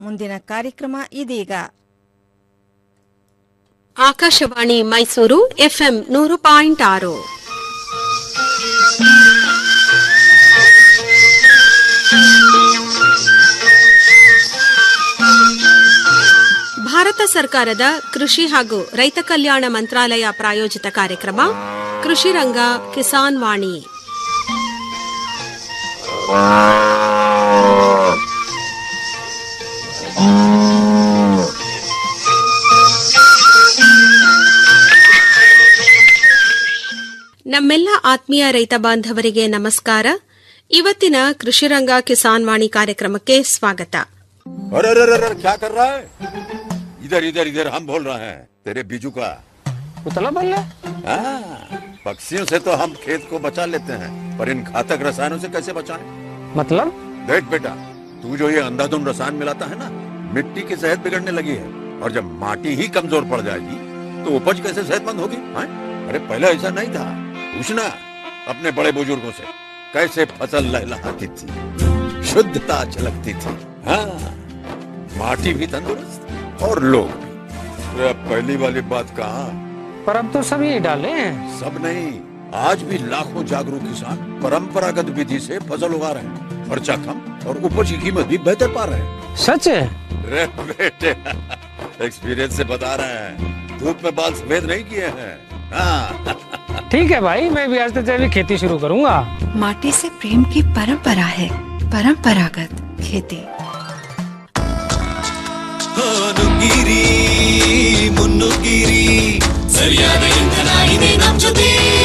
ಮುಂದಿನ ಕಾರ್ಯಕ್ರಮ ಇದೀಗ ಆಕಾಶವಾಣಿ ಮೈಸೂರು ಎಫ್ಎಂ ನೂರು ಪಾಯಿಂಟ್ ಆರು ಭಾರತ ಸರ್ಕಾರದ ಕೃಷಿ ಹಾಗೂ ರೈತ ಕಲ್ಯಾಣ ಮಂತ್ರಾಲಯ ಪ್ರಾಯೋಜಿತ ಕಾರ್ಯಕ್ರಮ ಕೃಷಿ ರಂಗ ಕಿಸಾನ್ ವಾಣಿ ನಮ್ಮೆಲ್ಲ ಆತ್ಮೀಯ ರೈತ ಬಾಂಧವರಿಗೆ ನಮಸ್ಕಾರ ಇವತ್ತಿನ ಕೃಷಿರಂಗ ಕಿಸಾನ್ ವಾಣಿ ಕಾರ್ಯಕ್ರಮಕ್ಕೆ ಸ್ವಾಗತ अरे अरे अरे अरे, क्या कर रहा है इधर इधर इधर हम बोल रहे हैं तेरे बीजू का उतला बोल रहा हाँ, पक्षियों से तो हम खेत को बचा लेते हैं पर इन घातक रसायनों से कैसे बचाएं? मतलब देख बेटा तू जो ये अंधाधुंध रसायन मिलाता है ना मिट्टी की सेहत बिगड़ने लगी है और जब माटी ही कमजोर पड़ जाएगी तो उपज कैसे सेहतमंद होगी हाँ? अरे पहले ऐसा नहीं था पूछना अपने बड़े बुजुर्गों से कैसे फसल लहलहाती थी शुद्धता झलकती थी हाँ माटी भी तंदुरुस्त और लोग भी अरे अब पहली वाली बात कहाँ पर अब तो सभी डाले हैं सब नहीं आज भी लाखों जागरूक किसान परंपरागत विधि से फसल उगा रहे हैं खर्चा कम और उपज की कीमत भी बेहतर पा रहे हैं सच है रे बेटे एक्सपीरियंस से बता रहे हैं धूप में बाल सफेद नहीं किए हैं हाँ ठीक है भाई मैं भी आज से जैविक खेती शुरू करूंगा माटी से प्रेम की परंपरा है परंपरागत खेती ನುಗ್ಗಿರಿ ಮುನ್ನುಗ್ಗಿರಿ ಸರಿಯಾದ ಇಂಧನ ಇದೆ ನಮ್ ಜೊತೆ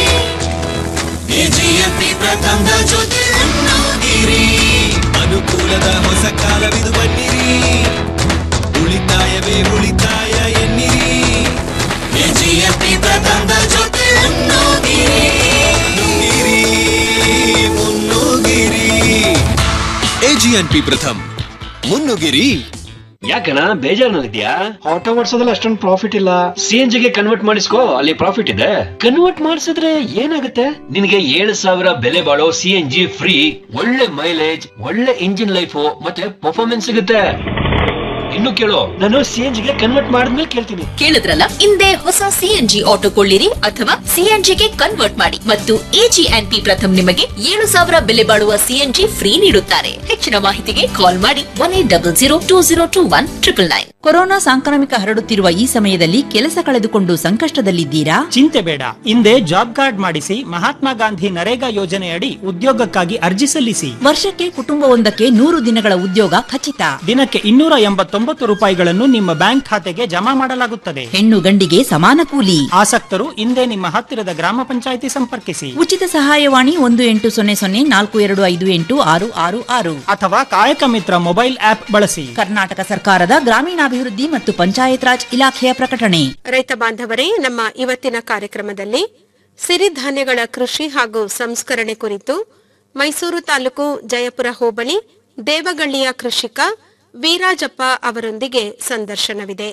ಎಜಿಎಂಪಿ ಪ್ರಥಮದ ಜೊತೆ ಮುನ್ನುಗ್ಗಿರಿ ಅನುಕೂಲದ ಹೊಸ ಕಾಲವಿದು ಬನ್ನಿರಿ ಉಳಿತಾಯವೇ ಉಳಿತಾಯ ಎನ್ನಿರಿ ಎಜಿಎಂಪಿ ಪ್ರಥಮದ ಜೊತೆ ಮುನ್ನುಗ್ಗಿರಿ ನುಗ್ಗಿರಿ ಮುನ್ನುಗ್ಗಿರಿ ಎಜಿಎನ್ಪಿ ಪ್ರಥಮ್ ಮುನ್ನುಗ್ಗಿರಿ ಯಾಕಣ್ಣ ಬೇಜಾರಿನಲ್ಲಿದ್ಯಾ ಆಟೋ ಓಡಿಸೋದ್ರಲ್ಲಿ ಅಷ್ಟೊಂದು ಪ್ರಾಫಿಟ್ ಇಲ್ಲ ಸಿ ಎನ್ ಜಿಗೆ ಕನ್ವರ್ಟ್ ಮಾಡಿಸ್ಕೋ ಅಲ್ಲಿ ಪ್ರಾಫಿಟ್ ಇದೆ ಕನ್ವರ್ಟ್ ಮಾಡಿಸಿದ್ರೆ ಏನಾಗುತ್ತೆ ನಿನಗೆ ಏಳು ಸಾವಿರ ಬೆಲೆ ಬಾಳೋ ಸಿ ಎನ್ ಜಿ ಫ್ರೀ ಒಳ್ಳೆ ಮೈಲೇಜ್ ಒಳ್ಳೆ ಇಂಜಿನ್ ಲೈಫ್ ಮತ್ತೆ ಪರ್ಫಾರ್ಮೆನ್ಸ್ ಸಿಗುತ್ತೆ ಇನ್ನು ಕೇಳು ನಾನು ಸಿ ಎನ್ ಜಿಗೆ ಕನ್ವರ್ಟ್ ಮಾಡಿದ್ಮೇಲೆ ಕೇಳ್ತೀನಿ ಕೇಳಿದ್ರಲ್ಲ ಹಿಂದೆ ಹೊಸ ಸಿಎನ್ಜಿ ಆಟೋ ಕೊಳ್ಳಿರಿ ಅಥವಾ ಸಿಎನ್ಜಿಗೆ ಕನ್ವರ್ಟ್ ಮಾಡಿ ಮತ್ತು ಎಜಿಎನ್ಪಿ ಪ್ರಥಮ್ ನಿಮಗೆ ಏಳು ಸಾವಿರ ಬೆಲೆ ಬಾಳುವ ಸಿಎನ್ಜಿ ಫ್ರೀ ನೀಡುತ್ತಾರೆ ಹೆಚ್ಚಿನ ಮಾಹಿತಿಗೆ ಕಾಲ್ ಮಾಡಿ one eight double zero two zero two one triple nine corona ಸಾಂಕ್ರಾಮಿಕ ಹರಡುತ್ತಿರುವ ಈ ಸಮಯದಲ್ಲಿ ಕೆಲಸ ಕಳೆದುಕೊಂಡು ಸಂಕಷ್ಟದಲ್ಲಿದ್ದೀರಾ ಚಿಂತೆ ಬೇಡ ಹಿಂದೆ ಜಾಬ್ ಕಾರ್ಡ್ ಮಾಡಿಸಿ ಮಹಾತ್ಮ ಗಾಂಧಿ ನರೇಗಾ ಯೋಜನೆಯಡಿ ಉದ್ಯೋಗಕ್ಕಾಗಿ ಅರ್ಜಿ ಸಲ್ಲಿಸಿ ವರ್ಷಕ್ಕೆ ಕುಟುಂಬವೊಂದಕ್ಕೆ ನೂರು ದಿನಗಳ ಉದ್ಯೋಗ ಖಚಿತ ದಿನಕ್ಕೆ ಇನ್ನೂರ ಎಂಬತ್ತೊಂಬತ್ತು ರೂಪಾಯಿಗಳನ್ನು ನಿಮ್ಮ ಬ್ಯಾಂಕ್ ಖಾತೆಗೆ ಜಮಾ ಮಾಡಲಾಗುತ್ತದೆ ಹೆಣ್ಣು ಗಂಡಿಗೆ ಸಮಾನ ಕೂಲಿ ಆಸಕ್ತರು ಹಿಂದೆ ನಿಮ್ಮ ಹತ್ತಿರದ ಗ್ರಾಮ ಪಂಚಾಯಿತಿ ಸಂಪರ್ಕಿಸಿ ಉಚಿತ ಸಹಾಯವಾಣಿ ಒಂದು ಎಂಟು ಸೊನ್ನೆ ಸೊನ್ನೆ ನಾಲ್ಕು ಎರಡು ಐದು ಎಂಟು ಆರು ಆರು ಆರು ಅಥವಾ ಕಾಯಕ ಮಿತ್ರ ಮೊಬೈಲ್ ಆಪ್ ಬಳಸಿ ಕರ್ನಾಟಕ ಸರ್ಕಾರದ ಗ್ರಾಮೀಣಾಭಿವೃದ್ಧಿ ಮತ್ತು ಪಂಚಾಯತ್ ರಾಜ್ ಇಲಾಖೆಯ ಪ್ರಕಟಣೆ ರೈತ ಬಾಂಧವರೇ ನಮ್ಮ ಇವತ್ತಿನ ಕಾರ್ಯಕ್ರಮದಲ್ಲಿ ಸಿರಿಧಾನ್ಯಗಳ ಕೃಷಿ ಹಾಗೂ ಸಂಸ್ಕರಣೆ ಕುರಿತು ಮೈಸೂರು ತಾಲೂಕು ಜಯಪುರ ಹೋಬಳಿ ದೇವಗಳ್ಳಿಯ ಕೃಷಿಕ ವೀರಾಜಪ್ಪ ಅವರೊಂದಿಗೆ ಸಂದರ್ಶನವಿದೆ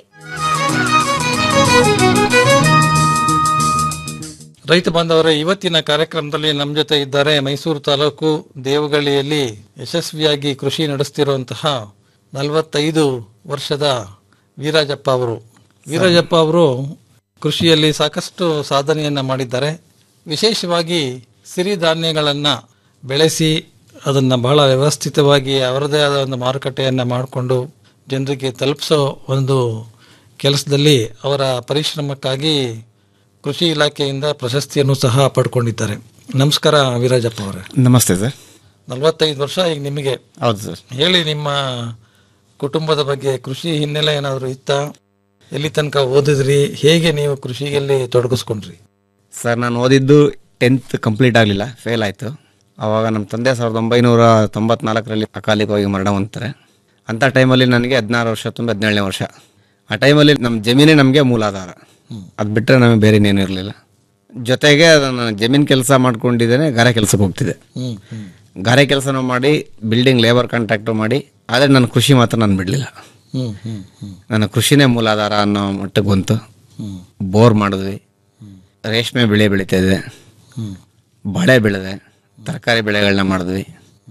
ರೈತ ಬಾಂಧವರ ಇವತ್ತಿನ ಕಾರ್ಯಕ್ರಮದಲ್ಲಿ ನಮ್ಮ ಜೊತೆ ಇದ್ದಾರೆ ಮೈಸೂರು ತಾಲೂಕು ದೇವಗಳ್ಳಿಯಲ್ಲಿ ಯಶಸ್ವಿಯಾಗಿ ಕೃಷಿ ನಡೆಸ್ತಿರುವಂತಹ ನಲವತ್ತೈದು ವರ್ಷದ ವೀರಾಜಪ್ಪ ಅವರು ವೀರಾಜಪ್ಪ ಅವರು ಕೃಷಿಯಲ್ಲಿ ಸಾಕಷ್ಟು ಸಾಧನೆಯನ್ನ ಮಾಡಿದ್ದಾರೆ ವಿಶೇಷವಾಗಿ ಸಿರಿಧಾನ್ಯಗಳನ್ನ ಬೆಳೆಸಿ ಅದನ್ನ ಬಹಳ ವ್ಯವಸ್ಥಿತವಾಗಿ ಅವರದೇ ಆದ ಒಂದು ಮಾರುಕಟ್ಟೆಯನ್ನ ಮಾಡಿಕೊಂಡು ಜನರಿಗೆ ತಲುಪಿಸೋ ಒಂದು ಕೆಲಸದಲ್ಲಿ ಅವರ ಪರಿಶ್ರಮಕ್ಕಾಗಿ ಕೃಷಿ ಇಲಾಖೆಯಿಂದ ಪ್ರಶಸ್ತಿಯನ್ನು ಸಹ ಪಡ್ಕೊಂಡಿದ್ದಾರೆ ನಮಸ್ಕಾರ ವೀರಾಜಪ್ಪ ಅವರೇ ನಮಸ್ತೆ ಸರ್ ನಲವತ್ತೈದು ವರ್ಷ ಈಗ ನಿಮಗೆ ಹೌದು ಸರ್ ಹೇಳಿ ನಿಮ್ಮ ಕುಟುಂಬದ ಬಗ್ಗೆ ಕೃಷಿ ಹಿನ್ನೆಲೆ ಏನಾದರೂ ಇತ್ತಾ ಎಲ್ಲಿ ತನಕ ಓದಿದ್ರಿ ಹೇಗೆ ನೀವು ಕೃಷಿಯಲ್ಲಿ ತೊಡಗಿಸ್ಕೊಂಡ್ರಿ ಸರ್ ನಾನು ಓದಿದ್ದು ಟೆಂತ್ ಕಂಪ್ಲೀಟ್ ಆಗಲಿಲ್ಲ ಫೇಲ್ ಆಯಿತು ಆವಾಗ ನಮ್ಮ ತಂದೆ ಸಾವಿರದ ಒಂಬೈನೂರ ತೊಂಬತ್ನಾಲ್ಕರಲ್ಲಿ ಅಕಾಲಿಕವಾಗಿ ಮರಣ ಹೊಂದ್ತಾರೆ ಅಂಥ ಟೈಮಲ್ಲಿ ನನಗೆ ಹದಿನಾರು ವರ್ಷ ತುಂಬ ಹದಿನೇಳನೇ ವರ್ಷ ಆ ಟೈಮಲ್ಲಿ ನಮ್ಮ ಜಮೀನೇ ನಮಗೆ ಮೂಲಾಧಾರ ಅದು ಬಿಟ್ಟರೆ ನಮಗೆ ಬೇರೆ ಇನ್ನೇನು ಇರಲಿಲ್ಲ ಜೊತೆಗೆ ನಾನು ಜಮೀನು ಕೆಲಸ ಮಾಡ್ಕೊಂಡಿದ್ದೇನೆ ಗಾರೆ ಕೆಲಸಕ್ಕೆ ಹೋಗ್ತಿದ್ದೆ ಹ್ಮ್ ಹ್ಮ್ ಗಾರೆ ಕೆಲಸನೂ ಮಾಡಿ ಬಿಲ್ಡಿಂಗ್ ಲೇಬರ್ ಕಾಂಟ್ರಾಕ್ಟು ಮಾಡಿ ಆದರೆ ನನ್ನ ಕೃಷಿ ಮಾತ್ರ ನಾನು ಬಿಡಲಿಲ್ಲ ಹ್ಮ್ ಹ್ಮ್ ಹ್ಮ್ ನನ್ನ ಕೃಷಿನೇ ಮೂಲಾಧಾರ ಅನ್ನೋ ಮಟ್ಟಕ್ಕೆ ಬಂತು ಬೋರ್ ಮಾಡಿದ್ವಿ ರೇಷ್ಮೆ ಬೆಳೆ ಬೆಳೀತಾ ಇದೆ ಹ್ಮ್ ಬಾಳೆ ಬೆಳೆದೆ ತರಕಾರಿ ಬೆಳೆಗಳನ್ನ ಮಾಡಿದ್ವಿ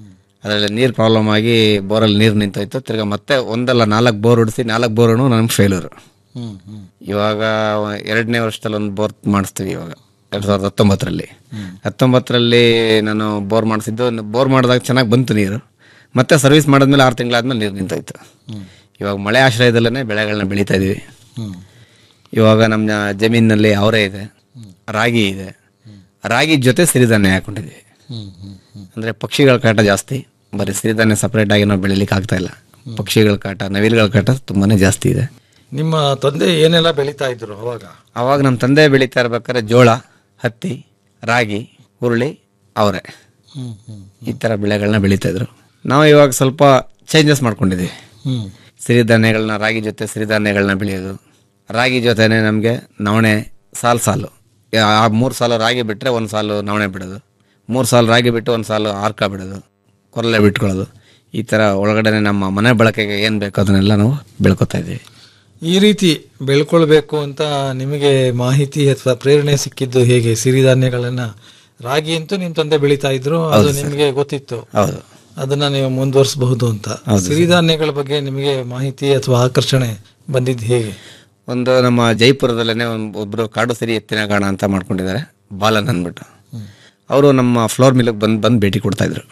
ಅದರಲ್ಲಿ ನೀರು ಪ್ರಾಬ್ಲಮ್ ಆಗಿ ಬೋರಲ್ಲಿ ನೀರು ನಿಂತೋಯ್ತು ತಿರ್ಗಾ ಮತ್ತೆ ಒಂದಲ್ಲ ನಾಲ್ಕು ಬೋರ್ ಹೊಡಿಸಿ ನಾಲ್ಕು ಬೋರ್ನು ನಮ್ಗೆ ಫೇಲ್ಯೂರು ಹ್ಮ್ ಹ್ಮ್ ಇವಾಗ ಎರಡನೇ ವರ್ಷದಲ್ಲಿ ಒಂದು ಬೋರ್ ಮಾಡಿಸ್ತೀವಿ ಇವಾಗ ಎರಡು ಸಾವಿರದ ಹತ್ತೊಂಬತ್ತರಲ್ಲಿ ಹತ್ತೊಂಬತ್ತರಲ್ಲಿ ನಾನು ಬೋರ್ ಮಾಡಿಸಿದ್ದು ಬೋರ್ ಮಾಡಿದಾಗ ಚೆನ್ನಾಗಿ ಬಂತು ನೀರು ಮತ್ತೆ ಸರ್ವಿಸ್ ಮಾಡಿದ್ಮೇಲೆ ಆರು ತಿಂಗಳಾದ್ಮೇಲೆ ನೀರು ನಿಂತೋಯ್ತು ಇವಾಗ ಮಳೆ ಆಶ್ರಯದಲ್ಲೇ ಬೆಳೆಗಳನ್ನ ಬೆಳೀತಾ ಇದೀವಿ ಹ್ಮ್ ಇವಾಗ ನಮ್ಮ ಜಮೀನಿನಲ್ಲಿ ಅವರೇ ಇದೆ ರಾಗಿ ಇದೆ ರಾಗಿ ಜೊತೆ ಸಿರಿಧಾನ್ಯ ಹಾಕೊಂಡಿದ್ದೀವಿ ಹ್ಮ್ ಹ್ಮ್ ಹ್ಮ್ ಅಂದರೆ ಪಕ್ಷಿಗಳ ಕಾಟ ಜಾಸ್ತಿ ಬರೀ ಸಿರಿಧಾನ್ಯ ಸಪ್ರೇಟ್ ಆಗಿ ನಾವು ಬೆಳಿಲಿಕ್ಕೆ ಆಗ್ತಾ ಇಲ್ಲ ಪಕ್ಷಿಗಳ ಕಾಟ ನವಿಲುಗಳ ಕಾಟ ತುಂಬಾನೇ ಜಾಸ್ತಿ ಇದೆ ನಿಮ್ಮ ತಂದೆ ಏನೆಲ್ಲ ಬೆಳೀತಾ ಇದ್ರು ಅವಾಗ ಅವಾಗ ನಮ್ಮ ತಂದೆ ಬೆಳೀತಾ ಇರ್ಬೇಕಾದ್ರೆ ಜೋಳ ಹತ್ತಿ ರಾಗಿ ಹುರುಳಿ ಅವರೆ ಹ್ಮ್ ಹ್ಮ್ ಈ ಥರ ಬೆಳೆಗಳನ್ನ ಬೆಳೀತಾ ಇದ್ರು ನಾವು ಇವಾಗ ಸ್ವಲ್ಪ ಚೇಂಜಸ್ ಮಾಡ್ಕೊಂಡಿದ್ದೀವಿ ಹ್ಮ್ ಸಿರಿಧಾನ್ಯಗಳನ್ನ ರಾಗಿ ಜೊತೆ ಸಿರಿಧಾನ್ಯಗಳನ್ನ ಬೆಳೆಯೋದು ರಾಗಿ ಜೊತೆನೆ ನಮಗೆ ನವಣೆ ಸಾಲು ಸಾಲು ಆ ಮೂರು ಸಾಲು ರಾಗಿ ಬಿಟ್ಟರೆ ಒಂದು ಸಾಲು ನವಣೆ ಬಿಡೋದು ಮೂರು ಸಾಲು ರಾಗಿ ಬಿಟ್ಟು ಒಂದು ಸಾಲು ಆರ್ಕ ಬಿಡೋದು ಕೊರಲೆ ಬಿಟ್ಕೊಳ್ಳೋದು ಈ ಥರ ಒಳಗಡೆ ನಮ್ಮ ಮನೆ ಬಳಕೆಗೆ ಏನು ಬೇಕೋ ಅದನ್ನೆಲ್ಲ ನಾವು ಬೆಳ್ಕೊತಾ ಇದ್ದೀವಿ ಈ ರೀತಿ ಬೆಳ್ಕೊಳ್ಬೇಕು ಅಂತ ನಿಮಗೆ ಮಾಹಿತಿ ಅಥವಾ ಪ್ರೇರಣೆ ಸಿಕ್ಕಿದ್ದು ಹೇಗೆ ಸಿರಿಧಾನ್ಯಗಳನ್ನ ರಾಗಿ ಅಂತೂ ನಿಮ್ ತಂದೆ ಬೆಳೀತಾ ಇದ್ರು ಅದು ನಿಮಗೆ ಗೊತ್ತಿತ್ತು ಹೌದು ಅದನ್ನ ನೀವು ಮುಂದುವರಿಸಬಹುದು ಅಂತ ಸಿರಿಧಾನ್ಯಗಳ ಬಗ್ಗೆ ನಿಮಗೆ ಮಾಹಿತಿ ಅಥವಾ ಆಕರ್ಷಣೆ ಬಂದಿದ್ದು ಹೇಗೆ ಒಂದು ನಮ್ಮ ಜೈಪುರದಲ್ಲೇ ಒಂದು ಒಬ್ಬರು ಕಾಡು ಸಿರಿ ಎತ್ತಿನ ಗಾಣ ಅಂತ ಮಾಡ್ಕೊಂಡಿದ್ದಾರೆ ಬಾಲನ್ ಅಂದ್ಬಿಟ್ಟು ಅವರು ನಮ್ಮ ಫ್ಲೋರ್ ಮಿಲ್ಗೆ ಬಂದು ಬಂದು ಭೇಟಿ ಕೊಡ್ತಾ ಇದ್ರು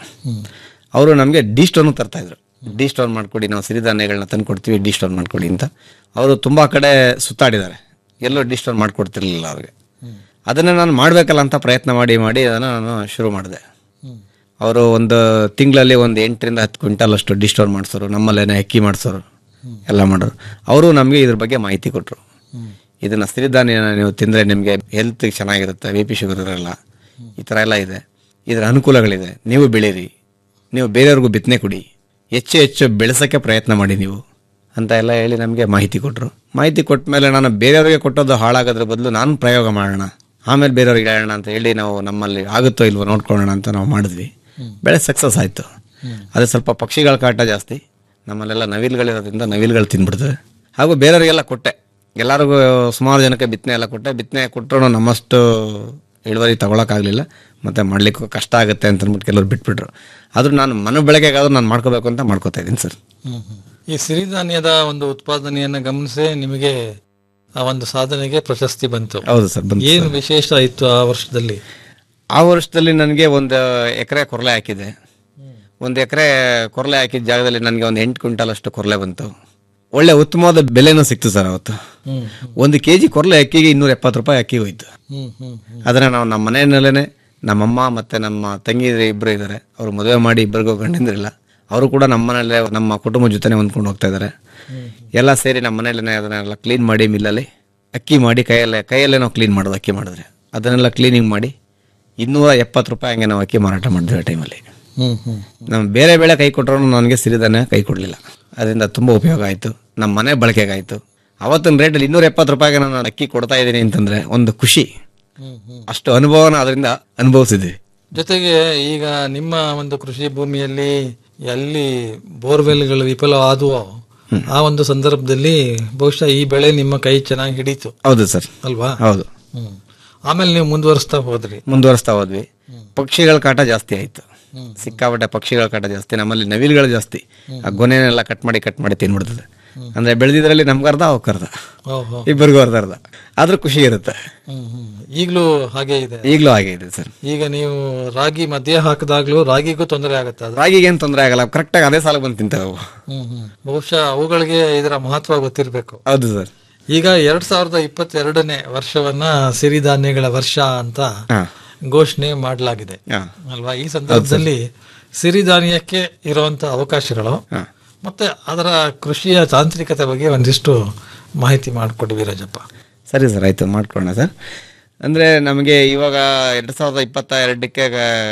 ಅವರು ನಮಗೆ ಡಿ ಸ್ಟೋನು ತರ್ತಾ ಇದ್ರು ಡಿ ಸ್ಟೋನ್ ಮಾಡ್ಕೊಡಿ ನಾವು ಸಿರಿಧಾನ್ಯಗಳನ್ನ ತಂದು ಕೊಡ್ತೀವಿ ಡಿ ಸ್ಟೋನ್ ಮಾಡ್ಕೊಡಿ ಅಂತ ಅವರು ತುಂಬ ಕಡೆ ಸುತ್ತಾಡಿದ್ದಾರೆ ಎಲ್ಲೋ ಡಿ ಸ್ಟೋನ್ ಮಾಡ್ಕೊಡ್ತಿರ್ಲಿಲ್ಲ ಅವ್ರಿಗೆ ಅದನ್ನು ನಾನು ಮಾಡಬೇಕಲ್ಲ ಅಂತ ಪ್ರಯತ್ನ ಮಾಡಿ ಮಾಡಿ ಅದನ್ನು ನಾನು ಶುರು ಮಾಡಿದೆ ಅವರು ಒಂದು ತಿಂಗಳಲ್ಲಿ ಒಂದು ಎಂಟರಿಂದ ಹತ್ತು ಕ್ವಿಂಟಲ್ ಅಷ್ಟು ಡಿ ಸ್ಟೋನ್ ಮಾಡಿಸೋರು ನಮ್ಮಲ್ಲೇನೆ ಅಕ್ಕಿ ಮಾಡಿಸೋರು ಎಲ್ಲ ಮಾಡೋರು ಅವರು ನಮಗೆ ಇದ್ರ ಬಗ್ಗೆ ಮಾಹಿತಿ ಕೊಟ್ಟರು ಇದನ್ನ ಸಿರಿಧಾನ್ಯನ ನೀವು ತಿಂದರೆ ನಿಮಗೆ ಹೆಲ್ತ್ ಚೆನ್ನಾಗಿರುತ್ತೆ ಬಿ ಪಿ ಶುಗರ್ ಇರಲ್ಲ ಈ ಥರ ಎಲ್ಲ ಇದೆ ಇದರ ಅನುಕೂಲಗಳಿದೆ ನೀವು ಬೆಳೀರಿ ನೀವು ಬೇರೆಯವ್ರಿಗೂ ಬಿತ್ತನೆ ಕೊಡಿ ಹೆಚ್ಚು ಹೆಚ್ಚು ಬೆಳೆಸೋಕ್ಕೆ ಪ್ರಯತ್ನ ಮಾಡಿ ನೀವು ಅಂತ ಎಲ್ಲ ಹೇಳಿ ನಮಗೆ ಮಾಹಿತಿ ಕೊಟ್ಟರು ಮಾಹಿತಿ ಕೊಟ್ಟ ಮೇಲೆ ನಾನು ಬೇರೆಯವ್ರಿಗೆ ಕೊಟ್ಟದ್ದು ಹಾಳಾಗೋದ್ರ ಬದಲು ನಾನು ಪ್ರಯೋಗ ಮಾಡೋಣ ಆಮೇಲೆ ಬೇರೆಯವ್ರಿಗೆ ಹೇಳೋಣ ಅಂತ ಹೇಳಿ ನಾವು ನಮ್ಮಲ್ಲಿ ಆಗುತ್ತೋ ಇಲ್ವೋ ನೋಡ್ಕೊಳ್ಳೋಣ ಅಂತ ನಾವು ಮಾಡಿದ್ವಿ ಬೆಳೆ ಸಕ್ಸಸ್ ಆಯಿತು ಅದೇ ಸ್ವಲ್ಪ ಪಕ್ಷಿಗಳ ಕಾಟ ಜಾಸ್ತಿ ನಮ್ಮಲ್ಲೆಲ್ಲ ನವಿಲುಗಳಿರೋದ್ರಿಂದ ನವಿಲುಗಳು ತಿಂದ್ಬಿಡ್ತವೆ ಹಾಗೂ ಬೇರೆಯವರಿಗೆಲ್ಲ ಕೊಟ್ಟೆ ಎಲ್ಲರಿಗೂ ಸುಮಾರು ಜನಕ್ಕೆ ಬಿತ್ತನೆ ಎಲ್ಲ ಕೊಟ್ಟೆ ಬಿತ್ತನೆ ಕೊಟ್ಟರು ನಮ್ಮಷ್ಟು ಇಳುವರಿ ತಗೊಳಕ್ಕಾಗಲಿಲ್ಲ ಮತ್ತು ಮಾಡಲಿಕ್ಕೂ ಕಷ್ಟ ಆಗುತ್ತೆ ಅಂತ ಅಂದ್ಬಿಟ್ಟು ಕೆಲವ್ರು ಬಿಟ್ಬಿಟ್ರು ಆದರೂ ನಾನು ಮನೆ ಬೆಳಗ್ಗೆಗಾದ್ರೂ ನಾನು ಮಾಡ್ಕೋಬೇಕು ಅಂತ ಮಾಡ್ಕೋತಾ ಇದ್ದೀನಿ ಸರ್ ಈ ಸಿರಿಧಾನ್ಯದ ಒಂದು ಉತ್ಪಾದನೆಯನ್ನ ಗಮನಿಸಿ ನಿಮಗೆ ಆ ಒಂದು ಸಾಧನೆಗೆ ಪ್ರಶಸ್ತಿ ಬಂತು ಹೌದು ಸರ್ ಬಂತು ಏನು ವಿಶೇಷ ಇತ್ತು ಆ ವರ್ಷದಲ್ಲಿ ಆ ವರ್ಷದಲ್ಲಿ ನನಗೆ ಒಂದು ಎಕರೆ ಕೊರಲೆ ಹಾಕಿದೆ ಒಂದು ಎಕರೆ ಕೊರಲೆ ಹಾಕಿದ ಜಾಗದಲ್ಲಿ ನನಗೆ ಒಂದು ಎಂಟು ಕ್ವಿಂಟಲ್ ಅಷ್ಟು ಕೊರಲೆ ಬಂತು ಒಳ್ಳೆ ಉತ್ತಮವಾದ ಬೆಲೆನೂ ಸಿಕ್ತು ಸರ್ ಅವತ್ತು ಹ್ಮ್ ಒಂದು ಕೆ ಜಿ ಕೊರಲೆ ಅಕ್ಕಿಗೆ ಇನ್ನೂರ ಎಪ್ಪತ್ತು ರೂಪಾಯಿ ಅಕ್ಕಿ ಹೋಯ್ತು ಹ್ಮ್ ಹ್ಮ್ ಹ್ಮ್ ಅದನ್ನ ನಾವು ನಮ್ಮ ಮನೆಯಲ್ಲೇ ನಮ್ಮಮ್ಮ ಮತ್ತೆ ನಮ್ಮ ತಂಗಿ ಇಬ್ಬರು ಇದ್ದಾರೆ ಅವರು ಮದುವೆ ಮಾಡಿ ಇಬ್ಬರಿಗೂ ಗಂಡಂದಿರಿಲ್ಲ ಅವರು ಕೂಡ ನಮ್ಮ ಮನೆಯಲ್ಲೇ ನಮ್ಮ ಕುಟುಂಬ ಜೊತೆನೆ ಹೊಂದ್ಕೊಂಡು ಹೋಗ್ತಾ ಇದ್ದಾರೆ ಎಲ್ಲ ಸೇರಿ ನಮ್ಮ ಮನೆಯಲ್ಲೇ ಅದನ್ನೆಲ್ಲ ಕ್ಲೀನ್ ಮಾಡಿ ಮಿಲ್ಲಲ್ಲಿ ಅಕ್ಕಿ ಮಾಡಿ ಕೈಯಲ್ಲೇ ಕೈಯಲ್ಲೇ ನಾವು ಕ್ಲೀನ್ ಮಾಡೋದು ಅಕ್ಕಿ ಮಾಡಿದ್ರೆ ಅದನ್ನೆಲ್ಲ ಕ್ಲೀನಿಂಗ್ ಮಾಡಿ ಇನ್ನೂರ ಎಪ್ಪತ್ತು ರೂಪಾಯಿ ಹಂಗೆ ನಾವು ಅಕ್ಕಿ ಮಾರಾಟ ಮಾಡಿದ್ವಿ ಆ ಟೈಮಲ್ಲಿ ಹ್ಮ್ ಹ್ಮ್ ನಮ್ಮ ಬೇರೆ ಬೆಳೆ ಕೈ ಕೊಟ್ಟರು ನನಗೆ ಸಿರಿಧಾನ್ಯ ಕೈ ಕೊಡಲಿಲ್ಲ ಅದರಿಂದ ತುಂಬ ಉಪಯೋಗ ಆಯಿತು ನಮ್ಮ ಮನೆ ಬಳಕೆಗಾಯಿತು ಅವತ್ತಿನ ರೇಟಲ್ಲಿ ಇನ್ನೂರ ಎಪ್ಪತ್ತು ರೂಪಾಯಿಗೆ ನಾನು ಅಕ್ಕಿ ಕೊಡ್ತಾ ಇದ್ದೀನಿ ಅಂತಂದರೆ ಒಂದು ಖುಷಿ ಅಷ್ಟು ಅನುಭವನ ಅದರಿಂದ ಅನುಭವಿಸಿದ್ವಿ ಜೊತೆಗೆ ಈಗ ನಿಮ್ಮ ಒಂದು ಕೃಷಿ ಭೂಮಿಯಲ್ಲಿ ಎಲ್ಲಿ ಬೋರ್ವೆಲ್ಗಳು ವಿಫಲವಾದವೋ ಆ ಒಂದು ಸಂದರ್ಭದಲ್ಲಿ ಬಹುಶಃ ಈ ಬೆಳೆ ನಿಮ್ಮ ಕೈ ಚೆನ್ನಾಗಿ ಹಿಡೀತು ಹೌದು ಸರ್ ಅಲ್ವಾ ಹೌದು ಹ್ಮ್ ಆಮೇಲೆ ನೀವು ಮುಂದುವರಿಸ್ತಾ ಹೋದ್ರಿ ಮುಂದುವರಿಸ್ತಾ ಹೋದ್ವಿ ಪಕ್ಷಿಗಳ ಕಾಟ ಜಾಸ್ತಿ ಆಯಿತು ಸಿಕ್ಕಾಪಟ್ಟೆ ಪಕ್ಷಿಗಳ ಕಾಟ ಜಾಸ್ತಿ ನಮ್ಮಲ್ಲಿ ನವಿಲುಗಳು ಜಾಸ್ತಿ ಆ ಗೊನೆನೆಲ್ಲ ಕಟ್ ಮಾಡಿ ಕಟ್ ಮಾಡಿ ತಿನ್ಬಿಡ್ತದೆ ಅಂದ್ರೆ ಬೆಳೆದಿದ್ರಲ್ಲಿ ನಮ್ಗೆ ಅರ್ಧ ಅವಕ್ಕೆ ಅರ್ಧ ಓಹೋ ಇಬ್ಬರಿಗೂ ಅರ್ಧ ಅರ್ಧ ಆದ್ರೂ ಖುಷಿ ಇರುತ್ತೆ ಹ್ಮ್ ಹ್ಮ್ ಈಗಲೂ ಹಾಗೆ ಇದೆ ಈಗಲೂ ಹಾಗೆ ಇದೆ ಸರ್ ಈಗ ನೀವು ರಾಗಿ ಮಧ್ಯೆ ಹಾಕಿದಾಗ್ಲೂ ರಾಗಿಗೂ ತೊಂದರೆ ಆಗುತ್ತೆ ಅದು ರಾಗಿಗೆ ಏನು ತೊಂದರೆ ಆಗಲ್ಲ ಕರೆಕ್ಟಾಗಿ ಅದೇ ಸಾಲ ಬಂದು ತಿಂತವೆ ಅವು ಹ್ಮ್ ಹ್ಮ್ ಬಹುಶಃ ಅವುಗಳಿಗೆ ಇದರ ಮಹತ್ವ ಗೊತ್ತಿರಬೇಕು ಹೌದು ಸರ್ ಈಗ ಎರಡ್ ಸಾವಿರದ ಇಪ್ಪತ್ತೆರಡನೇ ವರ್ಷವನ್ನ ಸಿರಿಧಾನ್ಯಗಳ ವರ್ಷ ಅಂತ ಹಾ. ಘೋಷಣೆ ಮಾಡಲಾಗಿದೆ ಹಾ. ಅಲ್ವಾ ಈ ಸಂದರ್ಭದಲ್ಲಿ ಸಿರಿಧಾನ್ಯಕ್ಕೆ ಇರುವಂತ ಅವಕಾಶಗಳು ಹಾ. ಮತ್ತೆ ಅದರ ಕೃಷಿಯ ತಾಂತ್ರಿಕತೆ ಬಗ್ಗೆ ಒಂದಿಷ್ಟು ಮಾಹಿತಿ ಮಾಡಿಕೊಡಿ ವೀರಜಪ್ಪ ಸರಿ ಸರ್ ಆಯಿತು ಮಾಡ್ಕೊಳ್ಳೋಣ ಸರ್ ಅಂದರೆ ನಮಗೆ ಇವಾಗ ಎರಡು ಸಾವಿರದ ಇಪ್ಪತ್ತ ಎರಡಕ್ಕೆ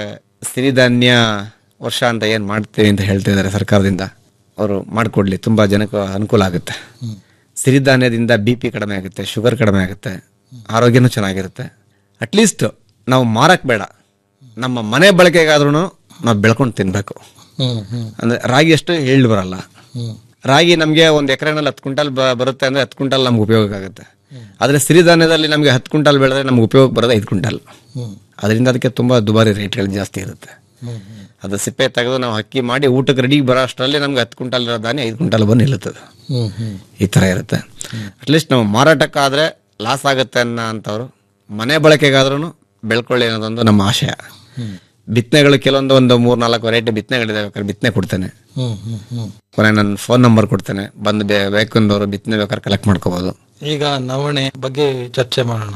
ಸಿರಿಧಾನ್ಯ ವರ್ಷ ಅಂತ ಏನು ಮಾಡ್ತೀವಿ ಅಂತ ಹೇಳ್ತಿದ್ದಾರೆ ಸರ್ಕಾರದಿಂದ ಅವರು ಮಾಡಿಕೊಡ್ಲಿ ತುಂಬ ಜನಕ್ಕೆ ಅನುಕೂಲ ಆಗುತ್ತೆ ಸಿರಿಧಾನ್ಯದಿಂದ ಬಿ ಪಿ ಕಡಿಮೆ ಆಗುತ್ತೆ ಶುಗರ್ ಕಡಿಮೆ ಆಗುತ್ತೆ ಆರೋಗ್ಯನೂ ಚೆನ್ನಾಗಿರುತ್ತೆ ಅಟ್ಲೀಸ್ಟ್ ನಾವು ಮಾರಕ್ಕೆ ಬೇಡ ನಮ್ಮ ಮನೆ ಬಳಕೆಗಾದ್ರೂ ನಾವು ಬೆಳ್ಕೊಂಡು ತಿನ್ನಬೇಕು ಹ್ಮ್ ಹ್ಮ್ ಅಂದರೆ ರಾಗಿ ಅಷ್ಟು ಹೇಳಿ ಬರಲ್ಲ ಹ್ಮ್ ರಾಗಿ ನಮಗೆ ಒಂದು ಎಕರೆನಲ್ಲಿ ಹತ್ತು ಕ್ವಿಂಟಲ್ ಬ- ಬರುತ್ತೆ ಅಂದರೆ ಹತ್ತು ಕ್ವಿಂಟಲ್ ನಮ್ಗೆ ಉಪಯೋಗ ಆಗುತ್ತೆ ಆದರೆ ಸಿರಿಧಾನ್ಯದಲ್ಲಿ ನಮಗೆ ಹತ್ತು ಕ್ವಿಂಟಲ್ ಬೆಳೆದ್ರೆ ನಮ್ಗೆ ಉಪಯೋಗ ಬರೋದು ಐದು ಕ್ವಿಂಟಲ್ ಹ್ಮ್ ಅದರಿಂದ ಅದಕ್ಕೆ ತುಂಬ ದುಬಾರಿ ರೇಟ್ಗಳು ಜಾಸ್ತಿ ಇರುತ್ತೆ ಹ್ಮ್ ಹ್ಮ್ ಅದು ಸಿಪ್ಪೆ ತೆಗೆದು ನಾವು ಅಕ್ಕಿ ಮಾಡಿ ಊಟಕ್ಕೆ ರೆಡಿ ಬರೋ ಅಷ್ಟರಲ್ಲಿ ನಮ್ಗೆ ಹತ್ತು ಕ್ವಿಂಟಲ್ ಇರೋ ಧಾನ್ಯ ಐದು ಕ್ವಿಂಟಲ್ ಬಂದು ನಿಲ್ಲುತ್ತದೆ ಹ್ಮ್ ಹ್ಮ್ ಈ ಥರ ಇರುತ್ತೆ ಅಟ್ಲೀಸ್ಟ್ ನಾವು ಮಾರಾಟಕ್ಕಾದರೆ ಲಾಸ್ ಆಗುತ್ತೆ ಅನ್ನೋ ಅಂಥವ್ರು ಮನೆ ಬಳಕೆಗಾದ್ರೂ ಬೆಳ್ಕೊಳ್ಳಿ ಅನ್ನೋದೊಂದು ನಮ್ಮ ಆಶಯ ಬಿತ್ತನೆಗಳು ಕೆಲವೊಂದು ಒಂದು ಮೂರು ನಾಲ್ಕು ವೆರೈಟಿ ಬಿತ್ತನೆಗಳಿದೆ ಬೇಕಾದ್ರೆ ಬಿತ್ತನೆ ಕೊಡ್ತೇನೆ ಹ್ಮ್ ಹ್ಮ್ ಹ್ಮ್ ಕೊನೆ ನನ್ನ ಫೋನ್ ನಂಬರ್ ಕೊಡ್ತೇನೆ ಬಂದು ಬೇ ಬೇಕಂದವರು ಬಿತ್ತನೆ ಬೇಕಾದ್ರೆ ಕಲೆಕ್ಟ್ ಮಾಡ್ಕೋಬೋದು ಈಗ ನವಣೆ ಬಗ್ಗೆ ಚರ್ಚೆ ಮಾಡೋಣ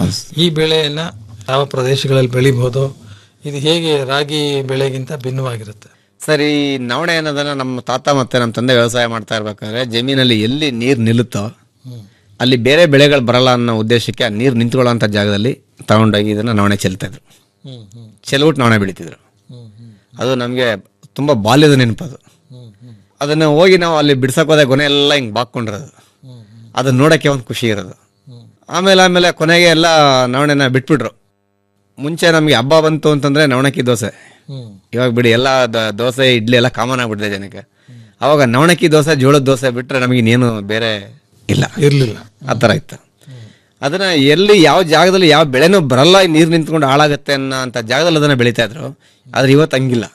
ಈ ಬೆಳೆಯನ್ನ ಯಾವ ಪ್ರದೇಶಗಳಲ್ಲಿ ಬೆಳಿಬಹುದು ಇದು ಹೇಗೆ ರಾಗಿ ಬೆಳೆಗಿಂತ ಭಿನ್ನವಾಗಿರುತ್ತೆ ಸರ್ ಈ ನವಣೆ ಅನ್ನೋದನ್ನ ನಮ್ಮ ತಾತ ಮತ್ತೆ ನಮ್ಮ ತಂದೆ ವ್ಯವಸಾಯ ಮಾಡ್ತಾ ಇರ್ಬೇಕಾದ್ರೆ ಜಮೀನಲ್ಲಿ ಎಲ್ಲಿ ನೀರು ನಿಲ್ಲುತ್ತೋ ಅಲ್ಲಿ ಬೇರೆ ಬೆಳೆಗಳು ಬರಲ್ಲ ಅನ್ನೋ ಉದ್ದೇಶಕ್ಕೆ ಆ ನೀರು ನಿಂತ್ಕೊಳ್ಳೋಂಥ ಜಾಗದಲ್ಲಿ ತಗೊಂಡೋಗಿ ಇದನ್ನ ನವಣೆ ಚೆಲ್ತಾ ಇದ್ರು ಚೆಲ್ಬಿಟ್ಟು ನವಣೆ ಬೆಳಿತಿದ್ರು ಅದು ನಮಗೆ ತುಂಬ ಬಾಲ್ಯದ ನೆನಪದು ಅದನ್ನು ಹೋಗಿ ನಾವು ಅಲ್ಲಿ ಬಿಡ್ಸಕ್ ಹೋದಾಗ ಗೊನೆ ಎಲ್ಲ ಹಿಂಗೆ ಬಾಕೊಂಡಿರೋದು ಅದನ್ನ ನೋಡೋಕ್ಕೆ ಒಂದು ಖುಷಿ ಇರೋದು ಆಮೇಲೆ ಆಮೇಲೆ ಕೊನೆಗೆ ಎಲ್ಲ ನವಣೆನ ಬಿಟ್ಬಿಟ್ರು ಮುಂಚೆ ನಮಗೆ ಹಬ್ಬ ಬಂತು ಅಂತಂದ್ರೆ ನವಣಕ್ಕಿ ದೋಸೆ ಇವಾಗ ಬಿಡಿ ಎಲ್ಲ ದ- ದೋಸೆ ಇಡ್ಲಿ ಎಲ್ಲ ಕಾಮನ್ ಆಗ್ಬಿಟ್ಟಿದೆ ಜನಕ್ಕೆ ಅವಾಗ ನವಣಕ್ಕಿ ದೋಸೆ ಜೋಳದ ದೋಸೆ ಬಿಟ್ರೆ ನಮಗೆ ಇನ್ನೇನು ಬೇರೆ ಇಲ್ಲ ಇರ್ಲಿಲ್ಲ ಆ ಥರ ಇತ್ತು ಅದನ್ನ ಎಲ್ಲಿ ಯಾವ ಜಾಗದಲ್ಲಿ ಯಾವ ಬೆಳೆನೂ ಬರಲ್ಲ ನೀರು ನಿಂತ್ಕೊಂಡು ಹಾಳಾಗುತ್ತೆ ಅನ್ನೋ ಅಂತ ಜಾಗದಲ್ಲಿ ಅದನ್ನ ಬೆಳೀತಾ ಇದ್ರು ಆದ್ರೆ ಇವತ್ತು ಹಂಗಿಲ್ಲ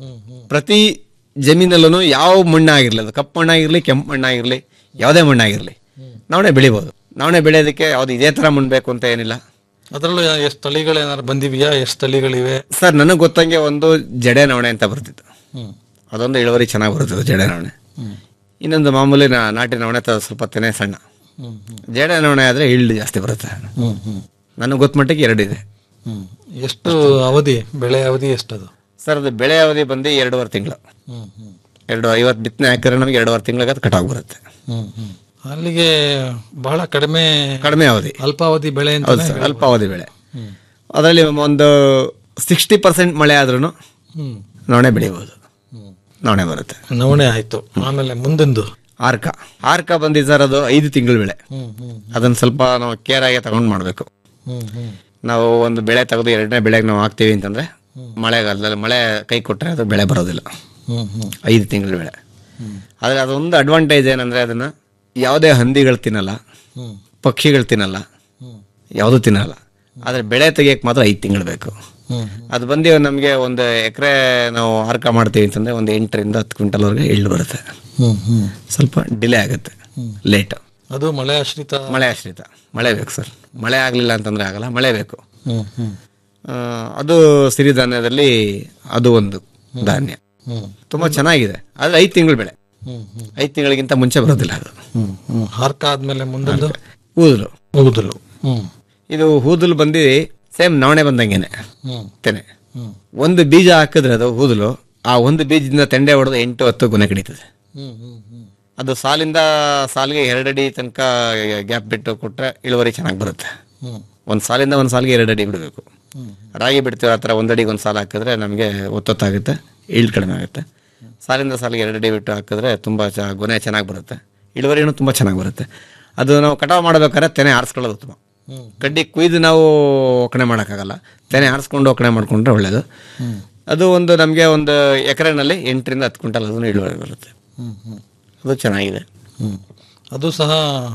ಪ್ರತಿ ಜಮೀನಲ್ಲೂ ಯಾವ ಮಣ್ಣಾಗಿರ್ಲಿ ಅದು ಕಪ್ಪು ಮಣ್ಣಾಗಿರ್ಲಿ ಕೆಂಪು ಮಣ್ಣಾಗಿರ್ಲಿ ಯಾವುದೇ ಮಣ್ಣಾಗಿರ್ಲಿ ನವಣೆ ಬೆಳಿಬೋದು ನವಣೆ ಬೆಳೆಯೋದಕ್ಕೆ ಯಾವ್ದು ಇದೇ ಥರ ಮಣ್ಣು ಬೇಕು ಅಂತ ಏನಿಲ್ಲ ಅದರಲ್ಲೂ ಎಷ್ಟು ತಳಿಗಳೇನಾದ್ರು ಬಂದಿವೆಯಾ ಎಷ್ಟು ತಳಿಗಳಿವೆ ಸರ್ ನನಗೆ ಗೊತ್ತಂಗೆ ಒಂದು ಜಡೆ ನವಣೆ ಅಂತ ಬರ್ತಿತ್ತು ಹ್ಮ್. ಅದೊಂದು ಇಳುವರಿ ಚೆನ್ನಾಗಿ ಬರ್ತದೆ ಜಡೆ ನವಣೆ ಇನ್ನೊಂದು ಮಾಮೂಲಿ ನಾ- ನಾಟಿ ನವಣೆ ತ- ಸ್ವಲ್ಪ ತೆನೆ ಸಣ್ಣ ಹ್ಮ್, ಜಡೆ ನವಣೆ ಆದರೆ ಇಳ್ಳು ಜಾಸ್ತಿ ಬರುತ್ತೆ ಹ್ಮ್, ಹ್ಮ್. ನನಗೆ ಗೊತ್ತ ಮಟ್ಟಿಗೆ ಎರಡಿದೆ ಹ್ಮ್. ಎಷ್ಟು ಅವಧಿ ಬೆಳೆ ಅವಧಿ ಎಷ್ಟದು ಸರ್ ಅದು ಬೆಳೆ ಅವಧಿ ಬಂದು ಎರಡೂವರೆ ತಿಂಗಳು ಹ್ಮ್, ಹ್ಮ್. ಎರಡು ಐವತ್ತು ಬಿತ್ತನೆ ಹಾಕಿದ್ರೆ ನಮಗೆ ಎರಡೂವರೆ ತಿಂಗಳಿಗೆ ಅದು ಕಟಾವು ಬರುತ್ತೆ ಹ್ಮ್, ಹ್ಮ್. ಅಲ್ಲಿಗೆ ಬಹಳ ಕಡಿಮೆ ಕಡಿಮೆ ಅವಧಿ ಅಲ್ಪಾವಧಿ ಬೆಳೆ ಅಂತ ಹೌದು ಸರ್ ಅಲ್ಪಾವಧಿ ಬೆಳೆ ಅದರಲ್ಲಿ ಒಂದು ಸಿಕ್ಸ್ಟಿ ಪರ್ಸೆಂಟ್ ಮಳೆ ಆದ್ರೂ ಹ್ಮ್. ನವಣೆ ಬೆಳಿಬೋದು ನವಣೆ ಬರುತ್ತೆ ನವಣೆ ಆಯ್ತು ಆಮೇಲೆ ಮುಂದೊಂದು ಆರ್ಕ ಆರ್ಕ ಬಂದಿದ್ದು ಸರ್ ಅದು ಐದು ತಿಂಗಳು ಬೆಳೆ ಹ್ಮ್, ಹ್ಮ್, ಅದನ್ನ ಸ್ವಲ್ಪ ನಾವು ಕೇರ್ ಆಗಿ ತಗೊಂಡು ಮಾಡಬೇಕು ಹ್ಮ್, ಹ್ಮ್. ನಾವು ಒಂದು ಬೆಳೆ ತೆಗೆದು ಎರಡನೇ ಬೆಳೆಗೆ ನಾವು ಹಾಕ್ತೀವಿ ಅಂತಂದ್ರೆ ಮಳೆಗಾಲದಲ್ಲಿ ಮಳೆ ಕೈ ಕೊಟ್ಟರೆ ಅದು ಬೆಳೆ ಬರೋದಿಲ್ಲ ಹ್ಮ್, ಹ್ಮ್. ಐದು ತಿಂಗಳು ಬೆಳೆ ಆದರೆ ಅದೊಂದು ಅಡ್ವಾಂಟೇಜ್ ಏನಂದ್ರೆ ಅದನ್ನ ಯಾವುದೇ ಹಂದಿಗಳು ತಿನ್ನಲ್ಲ ಹ್ಮ್. ಪಕ್ಷಿಗಳು ತಿನ್ನಲ್ಲ ಯಾವುದೂ ತಿನ್ನಲ್ಲ ಆದರೆ ಬೆಳೆ ತೆಗಿಯಕ್ಕೆ ಮಾತ್ರ ಐದು ತಿಂಗಳು ಬೇಕು ಹ್ಮ್. ಅದು ಬಂದು ನಮಗೆ ಒಂದು ಎಕರೆ ನಾವು ಆರ್ಕ ಮಾಡ್ತೀವಿ ಅಂತಂದ್ರೆ ಒಂದು ಎಂಟರಿಂದ ಹತ್ತು ಕ್ವಿಂಟಲ್ವರೆಗೆ ಇಳ್ಳು ಬರುತ್ತೆ ಹ್ಮ್, ಹ್ಮ್. ಸ್ವಲ್ಪ ಡಿಲೇ ಆಗುತ್ತೆ ಲೇಟ್ ಅದು ಮಳೆ ಆಶ್ರಿತ ಮಳೆ ಆಶ್ರಿತ ಮಳೆ ಬೇಕು ಸರ್ ಮಳೆ ಆಗಲಿಲ್ಲ ಅಂತಂದ್ರೆ ಆಗಲ್ಲ ಮಳೆ ಬೇಕು ಹ್ಮ್, ಹ್ಮ್. ಆ, ಅದು ಸಿರಿಧಾನ್ಯದಲ್ಲಿ ಅದು ಒಂದು ಧಾನ್ಯ ಹ್ಮ್. ತುಂಬಾ ಚೆನ್ನಾಗಿದೆ ಆದ್ರೆ ಐದು ತಿಂಗಳು ಬೆಳೆ ಹ್ಮ್, ಹ್ಮ್. ಐದು ತಿಂಗಳಿಗಿಂತ ಮುಂಚೆ ಬರೋದಿಲ್ಲ ಅದು ಹ್ಮ್, ಹ್ಮ್. ಹಾರ್ಕ ಆದ್ಮೇಲೆ ಮುಂದೊಂದು ಊದಲು ಊದಲು ಹ್ಮ್ ಇದು ಹೂದಲು ಬಂದು ಸೇಮ್ ನವಣೆ ಬಂದಂಗೆನೆ ಹ್ಮ್. ತೆನೆ ಹ್ಮ್. ಒಂದು ಬೀಜ ಹಾಕಿದ್ರೆ ಅದು ಹೂದಲು ಆ ಒಂದು ಬೀಜದಿಂದ ತೆಂಡೆ ಹೊಡೆದು ಎಂಟು ಹತ್ತು ಗೊನೆ ಕಡಿತದೆ ಹ್ಮ್, ಹ್ಮ್, ಹ್ಮ್. ಅದು ಸಾಲಿಂದ ಸಾಲಿಗೆ ಎರಡಡಿ ತನಕ ಗ್ಯಾಪ್ ಬಿಟ್ಟು ಕೊಟ್ರೆ ಇಳುವರಿ ಚೆನ್ನಾಗಿ ಬರುತ್ತೆ ಹ್ಮ್. ಒಂದು ಸಾಲಿಂದ ಒಂದು ಸಾಲಿಗೆ ಎರಡು ಅಡಿ ಬಿಡಬೇಕು ರಾಗಿ ಬಿಡ್ತೀವಿ ಆ ಥರ ಒಂದು ಅಡಿಗೆ ಒಂದು ಸಾಲು ಹಾಕಿದ್ರೆ ನಮಗೆ ಒತ್ತೊತ್ತಾಗುತ್ತೆ ಇಳ್ಳು ಕಡಿಮೆ ಆಗುತ್ತೆ ಸಾಲಿಂದ ಸಾಲಿಗೆ ಎರಡು ಅಡಿ ಬಿಟ್ಟು ಹಾಕಿದ್ರೆ ತುಂಬ ಚ ಗೊನೆ ಚೆನ್ನಾಗಿ ಬರುತ್ತೆ ಇಳುವರಿನೂ ತುಂಬ ಚೆನ್ನಾಗಿ ಬರುತ್ತೆ ಅದು ನಾವು ಕಟಾವು ಮಾಡಬೇಕಾದ್ರೆ ತೆನೆ ಆರಿಸ್ಕೊಳ್ಳೋದು ಉತ್ತಮ ಕಡ್ಡಿ ಕುಯ್ದು ನಾವು ಒಕ್ಕಣೆ ಮಾಡೋಕ್ಕಾಗಲ್ಲ ತೆನೆ ಆರಿಸ್ಕೊಂಡು ಒಕ್ಕಣೆ ಮಾಡಿಕೊಂಡ್ರೆ ಒಳ್ಳೆಯದು ಅದು ಒಂದು ನಮಗೆ ಒಂದು ಎಕರೆನಲ್ಲಿ ಎಂಟರಿಂದ ಹತ್ತು ಕ್ವಿಂಟಲ್ ಅದನ್ನು ಇಳುವರಿ ಬರುತ್ತೆ ಹ್ಮ್, ಹ್ಮ್. ಅದು ಚೆನ್ನಾಗಿದೆ ಹ್ಮ್. ಅದು ಸಹ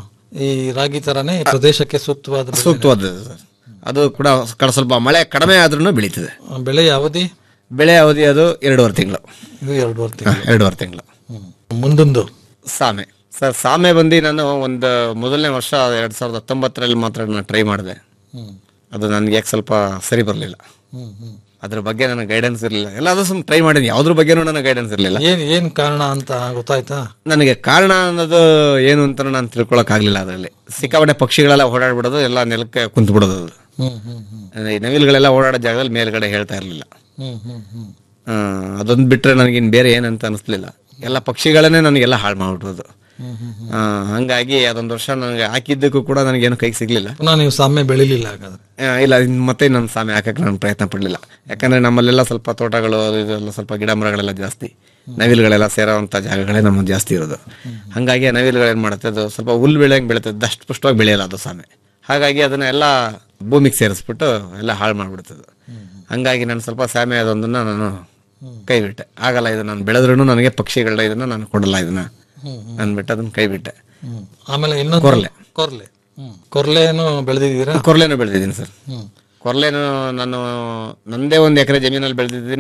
ಈ ರಾಗಿ ತರನೇ ಪ್ರದೇಶಕ್ಕೆ ಸೂಕ್ತವಾದ ಬೆಳೆ. ಸೂಕ್ತವಾದದ್ದು ಸರ್ ಅದು ಕೂಡ ಕಡ ಸ್ವಲ್ಪ ಮಳೆ ಕಡಿಮೆ ಆದ್ರೂ ಬೆಳೀತದೆ ಬೆಳೆಯ ಅವಧಿ ಬೆಳೆ ಅವಧಿ ಅದು ಎರಡೂವರೆ ತಿಂಗಳು ಇದು ಎರಡೂವರೆ ತಿಂಗಳು ಎರಡೂವರೆ ತಿಂಗಳು ಮುಂದೊಂದು ಸಾಮೆ ಸರ್ ಸಾಮೆ ಬಂದು ನಾನು ಒಂದು ಮೊದಲನೇ ವರ್ಷ ಎರಡು ಸಾವಿರದ ಹತ್ತೊಂಬತ್ತರಲ್ಲಿ ಮಾತ್ರ ನಾನು ಟ್ರೈ ಮಾಡಿದೆ ಹ್ಮ್. ಅದು ನನಗೆ ಯಾಕೆ ಸ್ವಲ್ಪ ಸರಿ ಬರಲಿಲ್ಲ ಹ್ಮ್, ಹ್ಮ್. ಅದ್ರ ಬಗ್ಗೆ ನನಗೆ ಗೈಡೆನ್ಸ್ ಇರಲಿಲ್ಲ ಎಲ್ಲ ಅದು ಸುಮ್ಮನೆ ಟ್ರೈ ಮಾಡಿದ್ದೀನಿ ಯಾವ್ದ್ರ ಬಗ್ಗೆನೂ ನನಗೆ ಗೈಡೆನ್ಸ್ ಇರಲಿಲ್ಲ ಏನ್ ಏನ್ ಕಾರಣ ಅಂತ ಗೊತ್ತಾಯ್ತಾ ನನಗೆ ಕಾರಣ ಅನ್ನೋದು ಏನು ಅಂತ ನಾನು ತಿಳ್ಕೊಳಕ್ಕಾಗಲಿಲ್ಲ ಅದರಲ್ಲಿ ಸಿಕ್ಕಾಪಟ್ಟೆ ಪಕ್ಷಿಗಳೆಲ್ಲ ಓಡಾಡ್ಬಿಡೋದು ಎಲ್ಲ ನೆಲಕ್ಕೆ ಕುಂತು ಬಿಡೋದು ಅದು ಹ್ಮ್ ಹ್ಮ್ ಹ್ಮ್ ಈ ನವಿಲುಗಳೆಲ್ಲ ಓಡಾಡೋ ಜಾಗದಲ್ಲಿ ಮೇಲ್ಗಡೆ ಹೇಳ್ತಾ ಇರಲಿಲ್ಲ ಹ್ಮ್ ಹ್ಮ್ ಹ್ಮ್ ಅದೊಂದು ಬಿಟ್ರೆ ನನಗಿನ್ ಬೇರೆ ಏನಂತ ಅನಿಸ್ಲಿಲ್ಲ ಎಲ್ಲ ಪಕ್ಷಿಗಳನ್ನೇ ನನಗೆಲ್ಲ ಹಾಳು ಮಾಡ್ಬಿಡೋದು ಹ್ಮ್ ಹ್ಮ್ ಆ, ಹಂಗಾಗಿ ಅದೊಂದು ವರ್ಷ ನನಗೆ ಹಾಕಿದ್ದಕ್ಕೂ ಕೂಡ ನನಗೇನು ಕೈಗೆ ಸಿಗ್ಲಿಲ್ಲ ಪುನಃ ನೀವು ಸಾಮ್ಯ ಬೆಳಿಲಿಲ್ಲ ಹಾಗಾದ್ರೆ ಆ, ಇಲ್ಲ ಇನ್ ಮತ್ತೆ ನನ್ನ ಸಾಮೆ ಹಾಕಕ್ಕೆ ನಾನು ಪ್ರಯತ್ನ ಪಡಲಿಲ್ಲ ಯಾಕಂದ್ರೆ ನಮ್ಮಲ್ಲೆಲ್ಲ ಸ್ವಲ್ಪ ತೋಟಗಳು ಅದು ಇದೆಲ್ಲ ಸ್ವಲ್ಪ ಗಿಡ ಮರಗಳೆಲ್ಲ ಜಾಸ್ತಿ ನವಿಲುಗಳೆಲ್ಲ ಸೇರೋವಂಥ ಜಾಗಗಳೇ ನಮ್ಮದು ಜಾಸ್ತಿ ಇರೋದು ಹಾಗಾಗಿ ಆ ನವಿಲುಗಳೇನು ಮಾಡುತ್ತೆ ಅದು ಸ್ವಲ್ಪ ಹುಲ್ಲು ಬೆಳೆಯಂಗೆ ಬೆಳೀತದೆ ದಷ್ಟು ಪುಷ್ಟವಾಗಿ ಬೆಳೆಯಲ್ಲ ಅದು ಸಾಮೆ ಹಾಗಾಗಿ ಅದನ್ನ ಎಲ್ಲ ಭೂಮಿಗೆ ಸೇರಿಸ್ಬಿಟ್ಟು ಎಲ್ಲ ಹಾಳು ಮಾಡಿಬಿಡ್ತದೆ ಹಂಗಾಗಿ ನಾನು ಸ್ವಲ್ಪ ಸಾಮೆ ಅದೊಂದನ್ನು ನಾನು ಕೈ ಬಿಟ್ಟೆ ಆಗಲ್ಲ ಇದು ನಾನು ಬೆಳೆದ್ರೂ ನನಗೆ ಪಕ್ಷಿಗಳ ಇದನ್ನ ನಾನು ಕೊಡಲ್ಲ ಇದನ್ನ ಅಂದ್ಬಿಟ್ಟು ಅದನ್ನ ಕೈ ಬಿಟ್ಟೆ ಹ್ಮ್. ಆಮೇಲೆ ಇನ್ನೊಂದು ಕೊರ್ಲೆ. ಕೊರ್ಲೆ ಹ್ಮ್. ಕೊರ್ಲೆನು ಬೆಳೆದಿದ್ದೀರಾ ಕೊರ್ಲೆನೂ ಬೆಳೆದಿದ್ದೀನಿ ಸರ್ ಹ್ಮ್. ಕೊರ್ಲೆನು ನಾನು ನಂದೇ ಒಂದು ಎಕರೆ ಜಮೀನಲ್ಲಿ ಬೆಳೆದಿದ್ದೀನಿ